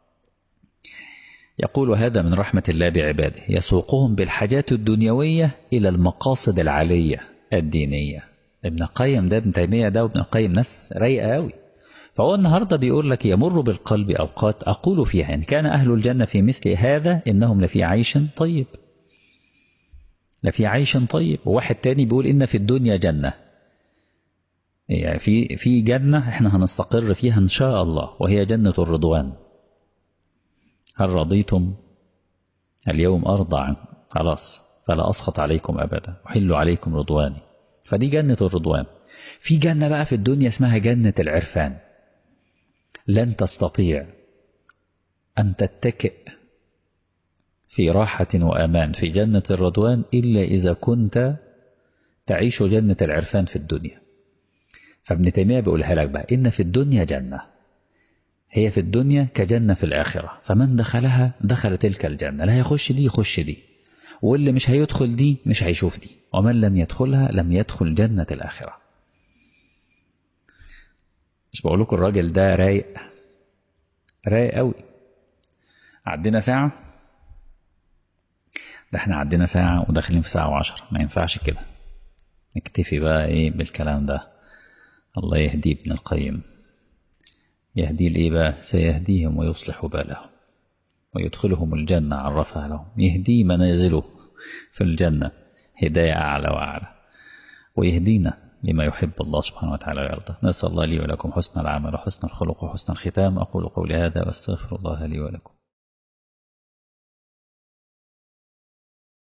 يقول هذا من رحمة الله بعباده يسوقهم بالحاجات الدنيوية إلى المقاصد العالية الدينية ابن القيم ده ابن تيمية ده وابن القيم ناس رايقة قوي فهو النهاردة بيقول لك يمر بالقلب أوقات أقول فيها إن كان أهل الجنة في مثل هذا إنهم لفي عيش طيب لفي عيش طيب وواحد تاني بيقول إن في الدنيا جنة يعني في في جنة احنا هنستقر فيها إن شاء الله وهي جنة الرضوان هل رضيتم اليوم أرضى عن خلاص فلا أسخط عليكم أبدا أحل عليكم رضواني فدي جنة الرضوان في جنة بقى في الدنيا اسمها جنة العرفان لن تستطيع أن تتكئ في راحة وأمان في جنة الرضوان إلا إذا كنت تعيش جنة العرفان في الدنيا فابن تيمية بيقولها لك بقى إن في الدنيا جنة هي في الدنيا كجنة في الآخرة فمن دخلها دخل تلك الجنة لا يخش دي يخش دي واللي مش هيدخل دي مش هيشوف دي ومن لم يدخلها لم يدخل جنة الآخرة مش بقول لكم الراجل ده رايق رايق قوي عدينا ساعة ده احنا عدينا ساعة وداخلين في ساعة وعشرة ما ينفعش كده نكتفي بقى ايه بالكلام ده الله يهدي ابن القيم يهدي الايه بقى سيهديهم ويصلح بالهم ويدخلهم الجنة عرفها لهم يهدي منازله في الجنة هداية أعلى وأعلى ويهدينا لما يحب الله سبحانه وتعالى ويرضى نسأل الله لي ولكم حسن العمل وحسن الخلق وحسن الختام أقول قولي هذا واستغفر الله لي ولكم